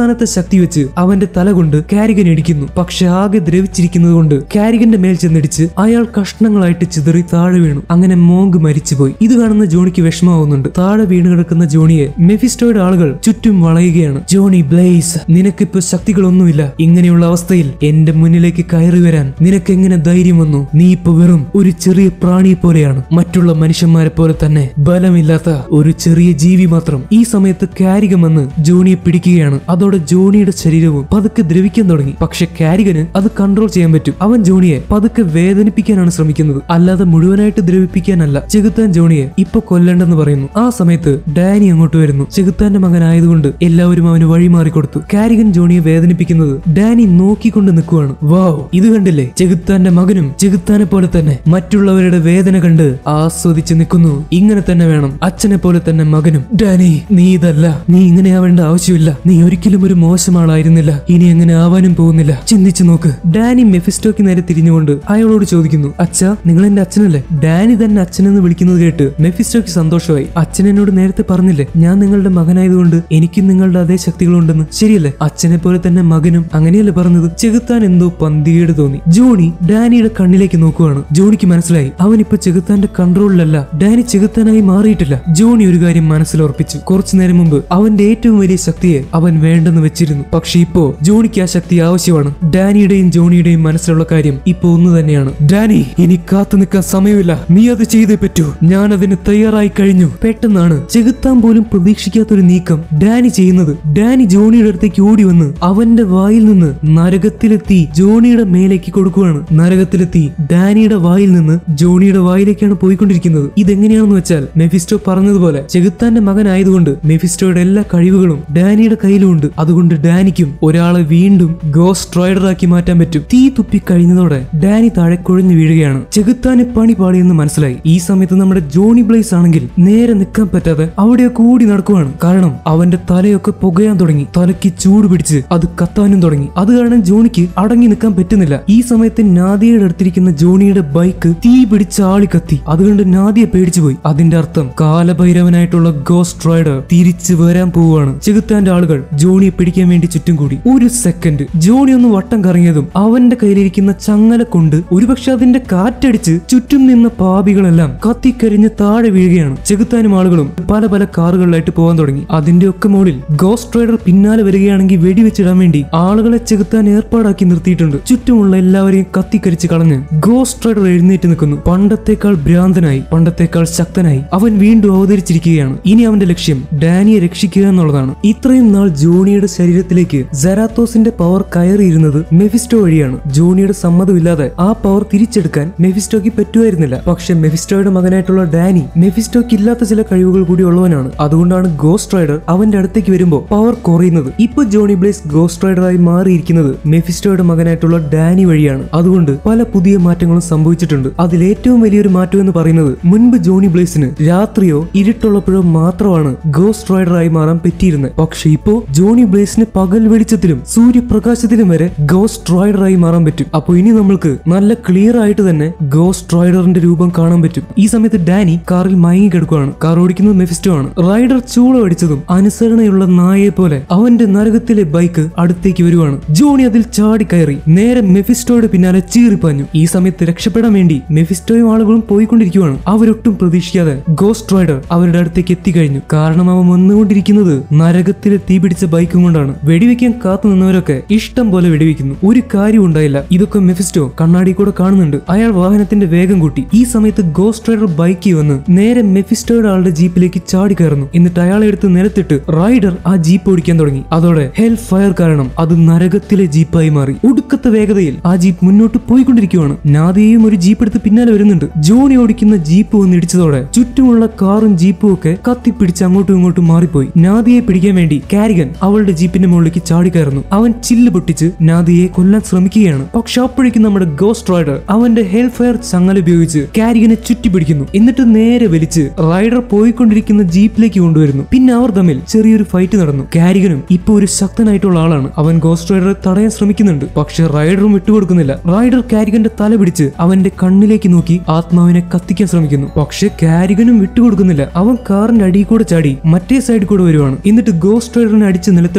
അവസാനത്തെ ശക്തി വെച്ച് അവന്റെ തല കൊണ്ട് കാരികൻ ഇടിക്കുന്നു പക്ഷെ ആകെ ദ്രവിച്ചിരിക്കുന്നത് കൊണ്ട് കാരികന്റെ മേൽ ചെന്നിടിച്ച് അയാൾ കഷ്ണങ്ങളായിട്ട് ചിതറി താഴെ വീണു അങ്ങനെ മോങ്ക് മരിച്ചുപോയി ഇത് കാണുന്ന ജോണിക്ക് വിഷമാവുന്നുണ്ട് താഴെ വീണ് കിടക്കുന്ന ജോണിയെ മെഫിസ്റ്റോയുടെ ആളുകൾ ചുറ്റും വളയുകയാണ് ജോണി ബ്ലേസ് നിനക്കിപ്പോ ശക്തികളൊന്നുമില്ല ഇങ്ങനെയുള്ള അവസ്ഥയിൽ എന്റെ മുന്നിലേക്ക് കയറി വരാൻ നിനക്ക് എങ്ങനെ ധൈര്യം വന്നു നീ ഇപ്പൊ വെറും ഒരു ചെറിയ പ്രാണിയെ പോലെയാണ് മറ്റുള്ള മനുഷ്യന്മാരെ പോലെ തന്നെ ബലമില്ലാത്ത ഒരു ചെറിയ ജീവി മാത്രം ഈ സമയത്ത് കാരികം വന്ന് ജോണിയെ പിടിക്കുകയാണ് അതോടെ ജോണിയുടെ ശരീരവും പതുക്കെ ദ്രവിക്കാൻ തുടങ്ങി പക്ഷെ കാരികന് അത് കൺട്രോൾ ചെയ്യാൻ പറ്റും അവൻ ജോണിയെ പതുക്കെ വേദനിപ്പിക്കാനാണ് ശ്രമിക്കുന്നത് അല്ലാതെ മുഴുവനായിട്ട് ദ്രവിപ്പിക്കാനല്ല ചെകുത്താൻ ജോണിയെ ഇപ്പൊ കൊല്ലണ്ടെന്ന് പറയുന്നു ആ സമയത്ത് ഡാനി അങ്ങോട്ട് വരുന്നു ചെകുത്താന്റെ മകനായതുകൊണ്ട് എല്ലാവരും അവന് വഴിമാറി കൊടുത്തു കാരികൻ ജോണിയെ വേദനിപ്പിക്കുന്നത് ഡാനി നോക്കിക്കൊണ്ട് നിൽക്കുവാണ് വാവ് ഇത് കണ്ടില്ലേ ചെകുത്താന്റെ മകനും ചെകുത്താനെ പോലെ തന്നെ മറ്റുള്ളവരുടെ വേദന കണ്ട് ആസ്വദിച്ച് നിൽക്കുന്നു ഇങ്ങനെ തന്നെ വേണം അച്ഛനെ പോലെ തന്നെ മകനും ഡാനി നീ ഇതല്ല നീ ഇങ്ങനെ ആവേണ്ട ആവശ്യമില്ല നീ ഒരിക്കലും ഒരു മോശം ആളായിരുന്നില്ല ഇനി എങ്ങനെ ആവാനും പോകുന്നില്ല ചിന്തിച്ചു നോക്ക് ഡാനി മെഫിസ്റ്റോക്ക് നേരെ തിരിഞ്ഞുകൊണ്ട് അയാളോട് ചോദിക്കുന്നു അച്ഛ നിങ്ങൾ എന്റെ അച്ഛനല്ലേ ഡാനി തന്നെ അച്ഛനെന്ന് വിളിക്കുന്നത് കേട്ട് മെഫിസ്റ്റോക്ക് സന്തോഷമായി അച്ഛൻ എന്നോട് നേരത്തെ പറഞ്ഞില്ലേ ഞാൻ നിങ്ങളുടെ മകനായതുകൊണ്ട് എനിക്കും നിങ്ങളുടെ അതേ ശക്തികളുണ്ടെന്ന് ശരിയല്ലേ അച്ഛനെ പോലെ തന്നെ മകനും അങ്ങനെയല്ലേ പറഞ്ഞത് ചെകുത്താൻ എന്തോ പന്തികേട് തോന്നി ജോണി ഡാനിയുടെ കണ്ണിലേക്ക് നോക്കുവാണ് ജോണിക്ക് മനസ്സിലായി അവൻ ഇപ്പൊ ചെകുത്താന്റെ കൺട്രോളിലല്ല ഡാനി ചെകുത്താനായി മാറിയിട്ടില്ല ജോണി ഒരു കാര്യം മനസ്സിൽ ഉറപ്പിച്ചു കുറച്ചു നേരം മുമ്പ് അവന്റെ ഏറ്റവും വലിയ ശക്തിയെ അവൻ വേണ്ടെന്ന് വെച്ചിരുന്നു പക്ഷെ ഇപ്പോ ജോണിക്ക് ആ ശക്തി ആവശ്യമാണ് ഡാനിയുടെയും ജോണിയുടെയും മനസ്സിലുള്ള കാര്യം ഇപ്പൊ ഒന്ന് തന്നെയാണ് ഡാനി ഇനി കാത്തു നിൽക്കാൻ സമയമില്ല നീ അത് ചെയ്തേ പറ്റൂ ഞാൻ അതിന് തയ്യാറായി കഴിഞ്ഞു പെട്ടെന്നാണ് ചെകുത്താൻ പോലും പ്രതീക്ഷിക്കാത്തൊരു നീക്കം ഡാനി ചെയ്യുന്നത് ഡാനി ജോണിയുടെ അടുത്തേക്ക് ഓടി വന്ന് അവന്റെ വായിൽ നിന്ന് നരകത്തിലെത്തി ജോണിയുടെ മേലേക്ക് കൊടുക്കുവാണ് നരകത്തിലെത്തി ഡാനിയുടെ വായിൽ നിന്ന് ജോണിയുടെ വായിലേക്കാണ് പോയിക്കൊണ്ടിരിക്കുന്നത് ഇതെങ്ങനെയാണെന്ന് വെച്ചാൽ മെഫിസ്റ്റോ പറഞ്ഞതുപോലെ ചെകുത്താന്റെ മകനായതുകൊണ്ട് മെഫിസ്റ്റോയുടെ എല്ലാ കഴിവുകളും ഡാനിയുടെ കയ്യിലുമുണ്ട് അതുകൊണ്ട് ഡാനിക്കും ഒരാളെ വീണ്ടും ഗോസ്റ്റ് റൈഡറാക്കി മാറ്റാൻ പറ്റും തീ തുപ്പി കഴിഞ്ഞതോടെ ഡാനി താഴെ കുഴഞ്ഞു വീഴുകയാണ് ചെകുത്താന് പണി പാടിയെന്ന് മനസ്സിലായി ഈ സമയത്ത് നമ്മുടെ ജോണി ബ്ലേസ് ആണെങ്കിൽ നേരെ നിൽക്കാൻ പറ്റാതെ അവിടെയൊക്കെ ഓടി നടക്കുവാണ് കാരണം അവന്റെ തലയൊക്കെ പുകയാൻ തുടങ്ങി തലയ്ക്ക് ചൂട് പിടിച്ച് അത് കത്താനും തുടങ്ങി അത് കാരണം ജോണിക്ക് അടങ്ങി നിൽക്കാൻ പറ്റുന്നില്ല ഈ സമയത്ത് നാദിയയുടെ അടുത്തിരിക്കുന്ന ജോണിയുടെ ബൈക്ക് തീ പിടിച്ച് ആളി കത്തി അതുകൊണ്ട് നാദിയ പേടിച്ചു പോയി അതിന്റെ അർത്ഥം കാലഭൈരവനായിട്ടുള്ള ഗോസ്റ്റ് റൈഡർ തിരിച്ചു വരാൻ പോവുകയാണ് ചെകുത്താന്റെ ആളുകൾ ജോണിയെ പിടിക്കാൻ വേണ്ടി ചുറ്റും കൂടി ഒരു സെക്കൻഡ് ജോണി ഒന്ന് വട്ടം കറങ്ങിയതും അവന്റെ കയ്യിലിരിക്കുന്ന ചങ്ങല കൊണ്ട് ഒരുപക്ഷെ അതിന്റെ കാറ്റടിച്ച് ചുറ്റും നിന്ന പാപികളെല്ലാം കത്തിക്കരിഞ്ഞ് താഴെ വീഴുകയാണ് ചെകുത്താനും ആളുകളും പല പല കാറുകളിലായിട്ട് പോകാൻ തുടങ്ങി അതിന്റെ ഒക്കെ മുകളിൽ ഗോസ്റ്റ് റൈഡർ പിന്നാലെ വരികയാണെങ്കിൽ വെടിവെച്ചിടാൻ വേണ്ടി ആളുകളെ ചെകുത്താൻ ഏർപ്പാടാക്കി നിർത്തിയിട്ടുണ്ട് ചുറ്റുമുള്ള എല്ലാവരെയും കത്തിക്കരിച്ച് കളഞ്ഞ് ഗോസ്റ്റ് റൈഡർ എഴുന്നേറ്റ് നിൽക്കുന്നു പണ്ടത്തേക്കാൾ ഭ്രാന്തനായി പണ്ടത്തേക്കാൾ ശക്തനായി അവൻ വീണ്ടും അവതരിച്ചിരിക്കുകയാണ് ഇനി അവന്റെ ലക്ഷ്യം ഡാനിയെ രക്ഷിക്കുക എന്നുള്ളതാണ് ഇത്രയും നാൾ ജോണിയുടെ ശരീരത്തിലേക്ക് സെറാത്തോസിന്റെ പവർ കയറിയിരുന്നത് മെഫിസ്റ്റോ വഴിയാണ് ജോണിയുടെ സമ്മതമില്ലാതെ ആ പവർ തിരിച്ചെടുക്കാൻ മെഫിസ്റ്റോക്ക് പറ്റുമായിരുന്നില്ല പക്ഷെ മെഫിസ്റ്റോയുടെ മകനായിട്ടുള്ള ഡാനി മെഫിസ്റ്റോക്ക് ഇല്ലാത്ത ചില കഴിവുകൾ കൂടി ഉള്ളവനാണ് അതുകൊണ്ടാണ് ഗോസ്റ്റ് റൈഡർ അവന്റെ അടുത്തേക്ക് വരുമ്പോൾ പവർ കുറയുന്നത് ഇപ്പൊ ജോണി ബ്ലേസ് ഗോസ്റ്റ് റൈഡറായി മാറിയിരിക്കുന്നത് മെഫിസ്റ്റോയുടെ മകനായിട്ടുള്ള ഡാനി വഴിയാണ് അതുകൊണ്ട് പല പുതിയ മാറ്റങ്ങളും സംഭവിച്ചിട്ടുണ്ട് അതിൽ ഏറ്റവും വലിയൊരു മാറ്റം എന്ന് പറയുന്നത് മുൻപ് ജോണി ബ്ലേസിന് രാത്രിയോ ഇരുട്ടുള്ളപ്പോഴോ മാത്രമാണ് ഗോസ്റ്റ് റൈഡറായി മാറാൻ പറ്റിയിരുന്നത് പക്ഷെ ഇപ്പോ ജോണി ബ്ലേസിന് പകൽ വെളിച്ചത്തിലും സൂര്യപ്രകാശത്തിലും വരെ ഗോസ്റ്റ് റൈഡറായി മാറാൻ പറ്റും അപ്പൊ ഇനി നമ്മൾക്ക് നല്ല ക്ലിയർ ആയിട്ട് തന്നെ ഗോസ്റ്റ് റൈഡറിന്റെ രൂപം കാണാൻ പറ്റും ഈ സമയത്ത് ഡാനി കാറിൽ മയങ്ങി കിടക്കുകയാണ് കാർ ഓടിക്കുന്നത് മെഫിസ്റ്റോ ആണ് റൈഡർ ചൂളം അടിച്ചതും അനുസരണയുള്ള നായയെ പോലെ അവന്റെ നരകത്തിലെ ബൈക്ക് അടുത്തേക്ക് വരുവാണ് ജോണി അതിൽ ചാടിക്കയറി നേരെ മെഫിസ്റ്റോയുടെ പിന്നാലെ ചീറിപ്പാഞ്ഞു ഈ സമയത്ത് രക്ഷപ്പെടാൻ വേണ്ടി മെഫിസ്റ്റോയും ആളുകളും പോയിക്കൊണ്ടിരിക്കുവാണ് അവരൊട്ടും പ്രതീക്ഷിക്കാതെ ഗോസ്റ്റ് റൈഡർ അവരുടെ അടുത്തേക്ക് എത്തിക്കഴിഞ്ഞു കാരണം അവൻ വന്നുകൊണ്ടിരിക്കുന്നത് നരകത്തിലെ തീ പിടിച്ച ബൈക്കും കൊണ്ടാണ് വെടിവെക്കാൻ കാത്തു നിന്നവരൊക്കെ ഇഷ്ടം പോലെ വെടിവെക്കുന്നു ഒരു കാര്യം ഉണ്ടായില്ല ഇതൊക്കെ മെഫിസ്റ്റോ കണ്ണാടി കൂടെ കാണുന്നുണ്ട് അയാൾ വാഹനത്തിന്റെ വേഗം കൂട്ടി ഈ സമയത്ത് ഗോസ്റ്റ് റൈഡർ ബൈക്കിൽ വന്ന് നേരെ മെഫിസ്റ്റോയുടെ ആളുടെ ജീപ്പിലേക്ക് ചാടി കയറുന്നു എന്നിട്ട് അയാളെ എടുത്ത് നിലത്തിട്ട് റൈഡർ ആ ജീപ്പ് ഓടിക്കാൻ തുടങ്ങി അതോടെ ഹെൽ ഫയർ കാരണം അത് നരകത്തിലെ ജീപ്പായി മാറി ഒടുക്കത്തെ വേഗതയിൽ ആ ജീപ്പ് മുന്നോട്ട് പോയിക്കൊണ്ടിരിക്കുകയാണ് നാദിയയും ഒരു ജീപ്പ് എടുത്ത് പിന്നാലെ വരുന്നുണ്ട് ജോണി ഓടിക്കുന്ന ജീപ്പ് വന്ന് ഇടിച്ചതോടെ ചുറ്റുമുള്ള കാറും ജീപ്പും ഒക്കെ കത്തിപ്പിടിച്ച് അങ്ങോട്ടും ഇങ്ങോട്ടും മാറിപ്പോയി നാദിയെ പിടിക്കാൻ വേണ്ടി കാരികൻ അവളുടെ ജീപ്പിന്റെ മുകളിലേക്ക് ചാടി കയറുന്നു അവൻ ചില്ല് പൊട്ടിച്ച് നാദിയെ കൊല്ലാൻ ശ്രമിക്കുകയാണ് പക്ഷെ അപ്പോഴേക്കും നമ്മുടെ ഗോസ്റ്റ് റൈഡർ അവന്റെ ഹെൽ ഫയർ ചങ്ങല ഉപയോഗിച്ച് കാരികനെ ചുറ്റിപ്പിടിക്കുന്നു എന്നിട്ട് നേരെ വലിച്ച് റൈഡർ പോയിക്കൊണ്ടിരിക്കുന്ന ജീപ്പിലേക്ക് കൊണ്ടുവരുന്നു പിന്നെ അവർ തമ്മിൽ ചെറിയൊരു ഫൈറ്റ് നടന്നു കാരികനും ഇപ്പൊ ഒരു ശക്തനായിട്ടുള്ള ആളാണ് അവൻ ഗോസ്റ്റ് റൈഡറെ തടയാൻ ശ്രമിക്കുന്നുണ്ട് പക്ഷെ റൈഡറും വിട്ടുകൊടുക്കുന്നില്ല റൈഡർ കാരികന്റെ തല പിടിച്ച് അവന്റെ കണ്ണിലേക്ക് നോക്കി ആത്മാവിനെ കത്തിക്കാൻ ശ്രമിക്കുന്നു പക്ഷെ കാരികനും വിട്ടുകൊടുക്കുന്നില്ല അവൻ കാറിന്റെ അടിയിൽ കൂടെ ചാടി മറ്റേ സൈഡിൽ കൂടെ വരുവാണ് എന്നിട്ട് ഗോസ്റ്റ് റൈഡറിനെ അടിച്ച് നിലത്തിട്ട്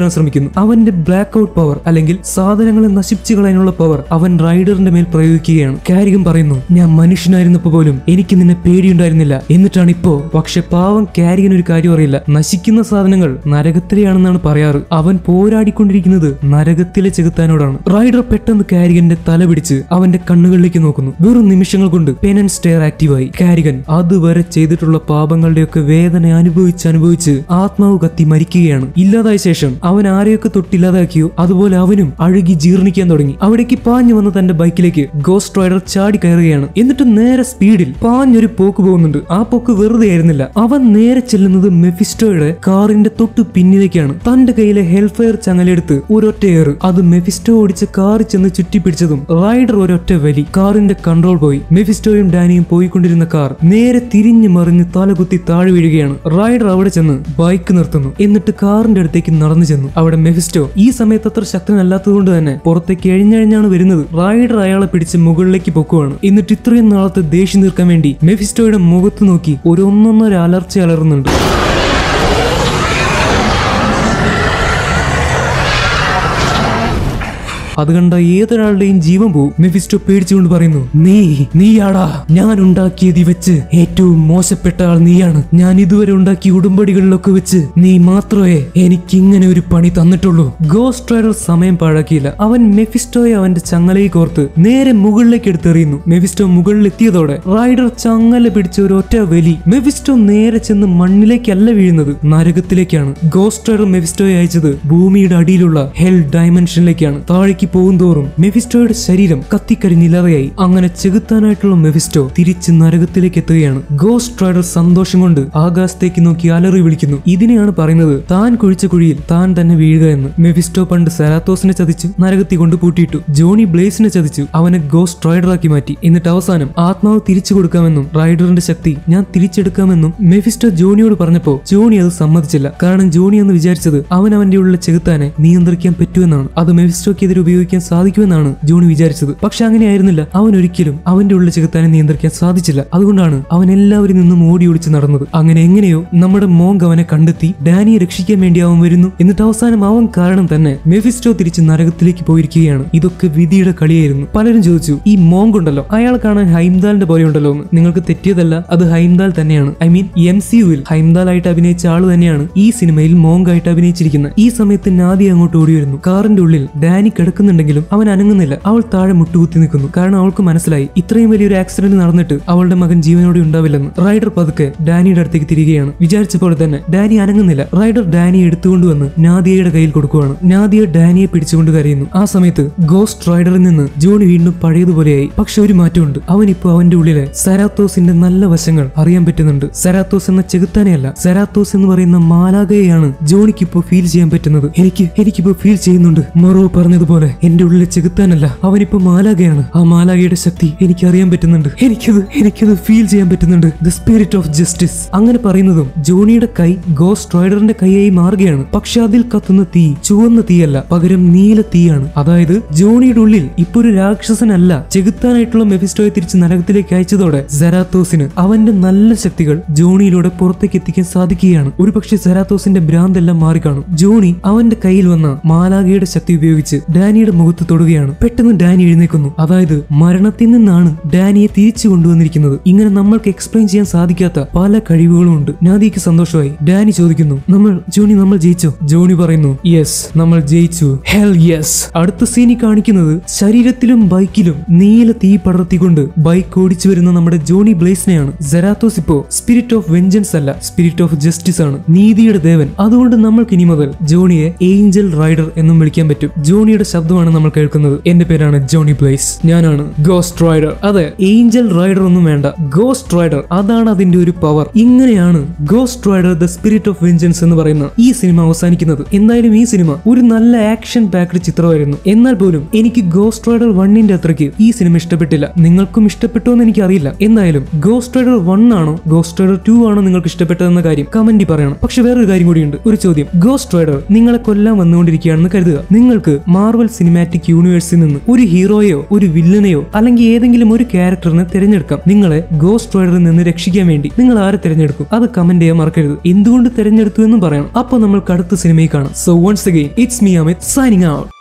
രക്ഷപ്പെടാൻ ശ്രമിക്കുന്നു അവന്റെ ബ്ലാക്ക് ഔട്ട് പവർ അല്ലെങ്കിൽ സാധനങ്ങളെ നശിപ്പിച്ചു കളയാനുള്ള പവർ അവൻ റൈഡറിന്റെ മേൽ പ്രയോഗിക്കുകയാണ് കാരികൻ പറയുന്നു ഞാൻ മനുഷ്യനായിരുന്നപ്പോ പോലും എനിക്ക് നിന്നെ പേടിയുണ്ടായിരുന്നില്ല എന്നിട്ടാണ് ഇപ്പോ പക്ഷെ പാവം കാരികൻ ഒരു കാര്യം അറിയില്ല നശിക്കുന്ന സാധനങ്ങൾ നരകത്തിലെയാണെന്നാണ് പറയാറ് അവൻ പോരാടിക്കൊണ്ടിരിക്കുന്നത് നരകത്തിലെ ചെകുത്താനോടാണ് റൈഡർ പെട്ടെന്ന് കാരികന്റെ തല പിടിച്ച് അവന്റെ കണ്ണുകളിലേക്ക് നോക്കുന്നു വെറും നിമിഷങ്ങൾ കൊണ്ട് പെനൻ സ്റ്റെയർ ആക്റ്റീവായി കാരികൻ അതുവരെ ചെയ്തിട്ടുള്ള പാപങ്ങളുടെയൊക്കെ വേദന അനുഭവിച്ച് അനുഭവിച്ച് ആത്മാവ് കത്തി മരിക്കുകയാണ് ഇല്ലാതായ ശേഷം അവൻ ആരെയൊക്കെ തൊട്ടില്ലാതാക്കിയോ അതുപോലെ അവനും അഴുകി ജീർണിക്കാൻ തുടങ്ങി അവിടേക്ക് പാഞ്ഞു വന്ന തന്റെ ബൈക്കിലേക്ക് ഗോസ്റ്റ് റൈഡർ ചാടി കയറുകയാണ് എന്നിട്ട് നേരെ സ്പീഡിൽ പാഞ്ഞൊരു പോക്ക് പോകുന്നുണ്ട് ആ പോക്ക് വെറുതെ ആയിരുന്നില്ല അവൻ നേരെ ചെല്ലുന്നത് മെഫിസ്റ്റോയുടെ കാറിന്റെ തൊട്ടു പിന്നിലേക്കാണ് തന്റെ കയ്യിലെ ഹെൽഫെയർ ചങ്ങലെടുത്ത് ഒരൊറ്റ ഏറ് അത് മെഫിസ്റ്റോ ഓടിച്ച കാറിൽ ചെന്ന് ചുറ്റിപ്പിടിച്ചതും റൈഡർ ഒരൊറ്റ വലി കാറിന്റെ കൺട്രോൾ പോയി മെഫിസ്റ്റോയും ഡാനിയും പോയിക്കൊണ്ടിരുന്ന കാർ നേരെ തിരിഞ്ഞു മറിഞ്ഞ് തലകുത്തി താഴെ വീഴുകയാണ് റൈഡർ അവിടെ ചെന്ന് ബൈക്ക് നിർത്തുന്നു എന്നിട്ട് കാറിന്റെ അടുത്തേക്ക് നടന്നു ചെന്നു അവിടെ മെഫിസ്റ്റോ ഈ സമയത്ത് അത്ര ശക്തനല്ലാത്തതുകൊണ്ട് തന്നെ പുറത്തേക്ക് എഴിഞ്ഞഴിഞ്ഞാണ് വരുന്നത് റൈഡർ അയാളെ പിടിച്ച് മുകളിലേക്ക് പൊക്കുവാണ് എന്നിട്ട് ഇത്രയും നാളത്തെ ദേഷ്യം തീർക്കാൻ വേണ്ടി മെഫിസ്റ്റോയുടെ മുഖത്ത് നോക്കി ഒരു ഒന്നൊന്നര അലർച്ച അലറുന്നുണ്ട് അത് കണ്ട ഏതൊരാളുടെയും ജീവൻ പോവും മെഫിസ്റ്റോ പേടിച്ചുകൊണ്ട് പറയുന്നു നീ നീയാടാ ഞാൻ ഉണ്ടാക്കിയത് വെച്ച് ഏറ്റവും മോശപ്പെട്ട ആൾ നീയാണ് ഞാൻ ഇതുവരെ ഉണ്ടാക്കിയ ഉടമ്പടികളിലൊക്കെ വെച്ച് നീ മാത്രമേ എനിക്ക് ഇങ്ങനെ ഒരു പണി തന്നിട്ടുള്ളൂ ഗോസ്റ്റ് റൈഡർ സമയം പാഴാക്കിയില്ല അവൻ മെഫിസ്റ്റോയെ അവന്റെ ചങ്ങലയിൽ കോർത്ത് നേരെ മുകളിലേക്ക് എടുത്തെറിയുന്നു മെഫിസ്റ്റോ മുകളിൽ എത്തിയതോടെ റൈഡർ ചങ്ങല പിടിച്ച ഒരു ഒറ്റ വലി മെഫിസ്റ്റോ നേരെ ചെന്ന് മണ്ണിലേക്കല്ല വീഴുന്നത് നരകത്തിലേക്കാണ് ഗോസ്റ്റ് റൈഡർ മെഫിസ്റ്റോയെ അയച്ചത് ഭൂമിയുടെ അടിയിലുള്ള ഹെൽ ഡയമെൻഷനിലേക്കാണ് താഴേക്ക് പോകും തോറും മെഫിസ്റ്റോയുടെ ശരീരം കത്തിക്കരിഞ്ഞില്ലാതെയായി അങ്ങനെ ചെകുത്താനായിട്ടുള്ള മെഫിസ്റ്റോ തിരിച്ച് നരകത്തിലേക്ക് എത്തുകയാണ് ഗോസ്റ്റ് റൈഡർ സന്തോഷം കൊണ്ട് ആകാശത്തേക്ക് നോക്കി അലറി വിളിക്കുന്നു ഇതിനെയാണ് പറയുന്നത് താൻ കുഴിച്ച കുഴിയിൽ താൻ തന്നെ വീഴുക എന്ന് മെഫിസ്റ്റോ പണ്ട് സെറാത്തോസിനെ ചതിച്ചു നരകത്തി കൊണ്ട് പൂട്ടിയിട്ടു ജോണി ബ്ലേസിനെ ചതിച്ചു അവനെ ഗോസ്റ്റ് റൈഡറാക്കി മാറ്റി എന്നിട്ട് അവസാനം ആത്മാവ് തിരിച്ചു കൊടുക്കാമെന്നും റൈഡറിന്റെ ശക്തി ഞാൻ തിരിച്ചെടുക്കാമെന്നും മെഫിസ്റ്റോ ജോണിയോട് പറഞ്ഞപ്പോ ജോണി അത് സമ്മതിച്ചില്ല കാരണം ജോണി എന്ന് വിചാരിച്ചത് അവൻ അവന്റെ ഉള്ളിലെ ചെകുത്താനെ നിയന്ത്രിക്കാൻ പറ്റുമെന്നാണ് അത് മെഫിസ്റ്റോക്കെതിരെ ഉപയോഗിക്കാൻ സാധിക്കുമെന്നാണ് ജോണി വിചാരിച്ചത് പക്ഷെ അങ്ങനെയായിരുന്നില്ല അവൻ ഒരിക്കലും അവന്റെ ഉള്ളിൽ ചെകുത്താനെ നിയന്ത്രിക്കാൻ സാധിച്ചില്ല അതുകൊണ്ടാണ് അവൻ എല്ലാവരിൽ നിന്നും ഓടി ഒളിച്ച് നടന്നത് അങ്ങനെ എങ്ങനെയോ നമ്മുടെ മോങ്ക് അവനെ കണ്ടെത്തി ഡാനിയെ രക്ഷിക്കാൻ വേണ്ടി അവൻ വരുന്നു എന്നിട്ട് അവസാനം അവൻ കാരണം തന്നെ മെഫിസ്റ്റോ തിരിച്ച് നരകത്തിലേക്ക് പോയിരിക്കുകയാണ് ഇതൊക്കെ വിധിയുടെ കളിയായിരുന്നു പലരും ചോദിച്ചു ഈ മോങ്ക് ഉണ്ടല്ലോ അയാൾ കാണാൻ ഹൈംദാലിന്റെ പോലെ ഉണ്ടല്ലോ എന്ന് നിങ്ങൾക്ക് തെറ്റിയതല്ല അത് ഹൈംദാൽ തന്നെയാണ് ഐ മീൻ എം സി യുവിൽ ഹൈംദാൽ ആയിട്ട് അഭിനയിച്ച ആള് തന്നെയാണ് ഈ സിനിമയിൽ മോങ്ക് ആയിട്ട് അഭിനയിച്ചിരിക്കുന്നത് ഈ സമയത്ത് നാദി അങ്ങോട്ട് ഓടി വരുന്നു കാറിന്റെ ഉള്ളിൽ ഡാനി കിടക്കുന്നുണ്ടെങ്കിലും അവൻ അനങ്ങുന്നില്ല അവൾ താഴെ മുട്ടുകുത്തി നിൽക്കുന്നു കാരണം അവൾക്ക് മനസ്സിലായി ഇത്രയും വലിയൊരു ആക്സിഡന്റ് നടന്നിട്ട് അവളുടെ മകൻ ജീവനോടെ ഉണ്ടാവില്ലെന്ന് റൈഡർ പതുക്കെ ഡാനിയുടെ അടുത്തേക്ക് തിരികെയാണ് വിചാരിച്ച പോലെ തന്നെ ഡാനി അനങ്ങുന്നില്ല റൈഡർ ഡാനിയെ എടുത്തുകൊണ്ടുവന്ന് നാദിയയുടെ കയ്യിൽ കൊടുക്കുവാണ് നാദിയ ഡാനിയെ പിടിച്ചുകൊണ്ട് കരയുന്നു ആ സമയത്ത് ഗോസ്റ്റ് റൈഡറിൽ നിന്ന് ജോണി വീണ്ടും പഴയതുപോലെയായി പക്ഷെ ഒരു മാറ്റമുണ്ട് അവൻ ഇപ്പോ അവന്റെ ഉള്ളിലെ സെറാത്തോസിന്റെ നല്ല വശങ്ങൾ അറിയാൻ പറ്റുന്നുണ്ട് സെറാത്തോസ് എന്ന ചെകുത്താനെയല്ല സെറാത്തോസ് എന്ന് പറയുന്ന മാലാകയെയാണ് ജോണിക്ക് ഇപ്പോ ഫീൽ ചെയ്യാൻ പറ്റുന്നത് എനിക്ക് എനിക്കിപ്പോ ഫീൽ ചെയ്യുന്നുണ്ട് മൊറോ പറഞ്ഞതുപോലെ എന്റെ ഉള്ളിലെ ചെകുത്താനല്ല അവനിപ്പോ മാലാകയാണ് ആ മാലാകയുടെ ശക്തി എനിക്ക് അറിയാൻ പറ്റുന്നുണ്ട് എനിക്കത് എനിക്കത് ഫീൽ ചെയ്യാൻ പറ്റുന്നുണ്ട് ദ സ്പിരിറ്റ് ഓഫ് ജസ്റ്റിസ് അങ്ങനെ പറയുന്നതും ജോണിയുടെ കൈ ഗോസ്റ്റ് റൈഡറിന്റെ കൈയായി മാറുകയാണ് പക്ഷെ അതിൽ കത്തുന്ന തീ ചുവന്ന തീയല്ല പകരം നീല തീയാണ് അതായത് ജോണിയുടെ ഉള്ളിൽ ഇപ്പൊ ഒരു രാക്ഷസനല്ല ചെകുത്താനായിട്ടുള്ള മെഫിസ്റ്റോയെ തിരിച്ച് നരകത്തിലേക്ക് അയച്ചതോടെ സെറാത്തോസിന് അവന്റെ നല്ല ശക്തികൾ ജോണിയിലൂടെ പുറത്തേക്ക് എത്തിക്കാൻ സാധിക്കുകയാണ് ഒരുപക്ഷെ സെറാത്തോസിന്റെ ഭ്രാന്തെല്ലാം മാറിക്കാണും ജോണി അവന്റെ കയ്യിൽ വന്ന മാലാകയുടെ ശക്തി ഉപയോഗിച്ച് ഡാനിയുടെ മുഖത്ത് തൊടുകയാണ് പെട്ടെന്ന് ഡാനി എഴുന്നേക്കുന്നു അതായത് മരണത്തിൽ നിന്നാണ് ഡാനിയെ തിരിച്ചു കൊണ്ടുവന്നിരിക്കുന്നത് ഇങ്ങനെ നമ്മൾക്ക് എക്സ്പ്ലെയിൻ ചെയ്യാൻ സാധിക്കാത്ത പല കഴിവുകളും ഉണ്ട് നാദിക്ക് സന്തോഷമായി ഡാനി ചോദിക്കുന്നു നമ്മൾ ജോണി നമ്മൾ ജയിച്ചോ ജോണി പറയുന്നു യെസ് നമ്മൾ ജയിച്ചു ഹെൽ യെസ് അടുത്ത സീനി കാണിക്കുന്നത് ശരീരത്തിലും ബൈക്കിലും നീല തീ പടർത്തിക്കൊണ്ട് ബൈക്ക് ഓടിച്ചു വരുന്ന നമ്മുടെ ജോണി ബ്ലേസിനെയാണ് സെറാത്തോസ് ഇപ്പോ സ്പിരിറ്റ് ഓഫ് വെഞ്ചൻസ് അല്ല സ്പിരിറ്റ് ഓഫ് ജസ്റ്റിസ് ആണ് നീതിയുടെ ദേവൻ അതുകൊണ്ട് നമ്മൾക്ക് ഇനി മുതൽ ജോണിയെ ഏഞ്ചൽ റൈഡർ എന്നും വിളിക്കാൻ പറ്റും ജോണിയുടെ ശബ്ദമാണ് നമ്മൾ കേൾക്കുന്നത് എന്റെ പേരാണ് ജോണി ബ്ലേസ് ഞാനാണ് ഗോസ്റ്റ് റൈഡർ അതെ ഏഞ്ചൽ റൈഡർ ഒന്നും വേണ്ട ഗോസ്റ്റ് റൈഡർ അതാണ് അതിന്റെ ഒരു പവർ ഇങ്ങനെയാണ് Ghost Rider the Spirit of Vengeance എന്ന് പറയുന്ന ഈ സിനിമ അവസാനിക്കുന്നത് എന്തായാലും ഈ സിനിമ ഒരു നല്ല ആക്ഷൻ പാക്ഡ് ചിത്രമായിരുന്നു എന്നാൽ പോലും എനിക്ക് ഗോസ്റ്റ് റൈഡർ വണ്ണിന്റെ അത്രയ്ക്ക് ഈ സിനിമ ഇഷ്ടപ്പെട്ടില്ല നിങ്ങൾക്കും ഇഷ്ടപ്പെട്ടോ എന്ന് എനിക്ക് അറിയില്ല എന്തായാലും ഗോസ്റ്റ് റൈഡർ വൺ ആണോ ഗോസ്റ്റ് റൈഡർ ടു ആണോ നിങ്ങൾക്ക് ഇഷ്ടപ്പെട്ടതെന്ന കാര്യം കമന്റിൽ പറയണം പക്ഷെ വേറൊരു കാര്യം കൂടിയുണ്ട് ഒരു ചോദ്യം ഗോസ്റ്റ് റൈഡർ നിങ്ങളെ കൊല്ലാൻ വന്നുകൊണ്ടിരിക്കുകയാണെന്ന് കരുതുക നിങ്ങൾക്ക് മാർവൽ സിനിമാറ്റിക് യൂണിവേഴ്സിൽ നിന്ന് ഒരു ഹീറോയോ ഒരു വില്ലനെയോ അല്ലെങ്കിൽ ഏതെങ്കിലും ഒരു ക്യാരക്ടറിനെ തിരഞ്ഞെടുക്കാം നിങ്ങളെ ഗോസ്റ്റ് റൈഡറിൽ നിന്ന് രക്ഷിക്കാൻ വേണ്ടി നിങ്ങൾ ആരെ തിരഞ്ഞെടുക്കും അത് കമന്റ് ചെയ്യാൻ മറക്കരുത് എന്തുകൊണ്ട് തിരഞ്ഞെടുത്തു എന്നും പറയണം അപ്പൊ നമ്മൾക്ക് അടുത്ത സിനിമയിൽ കാണാം so once again it's me Amit signing out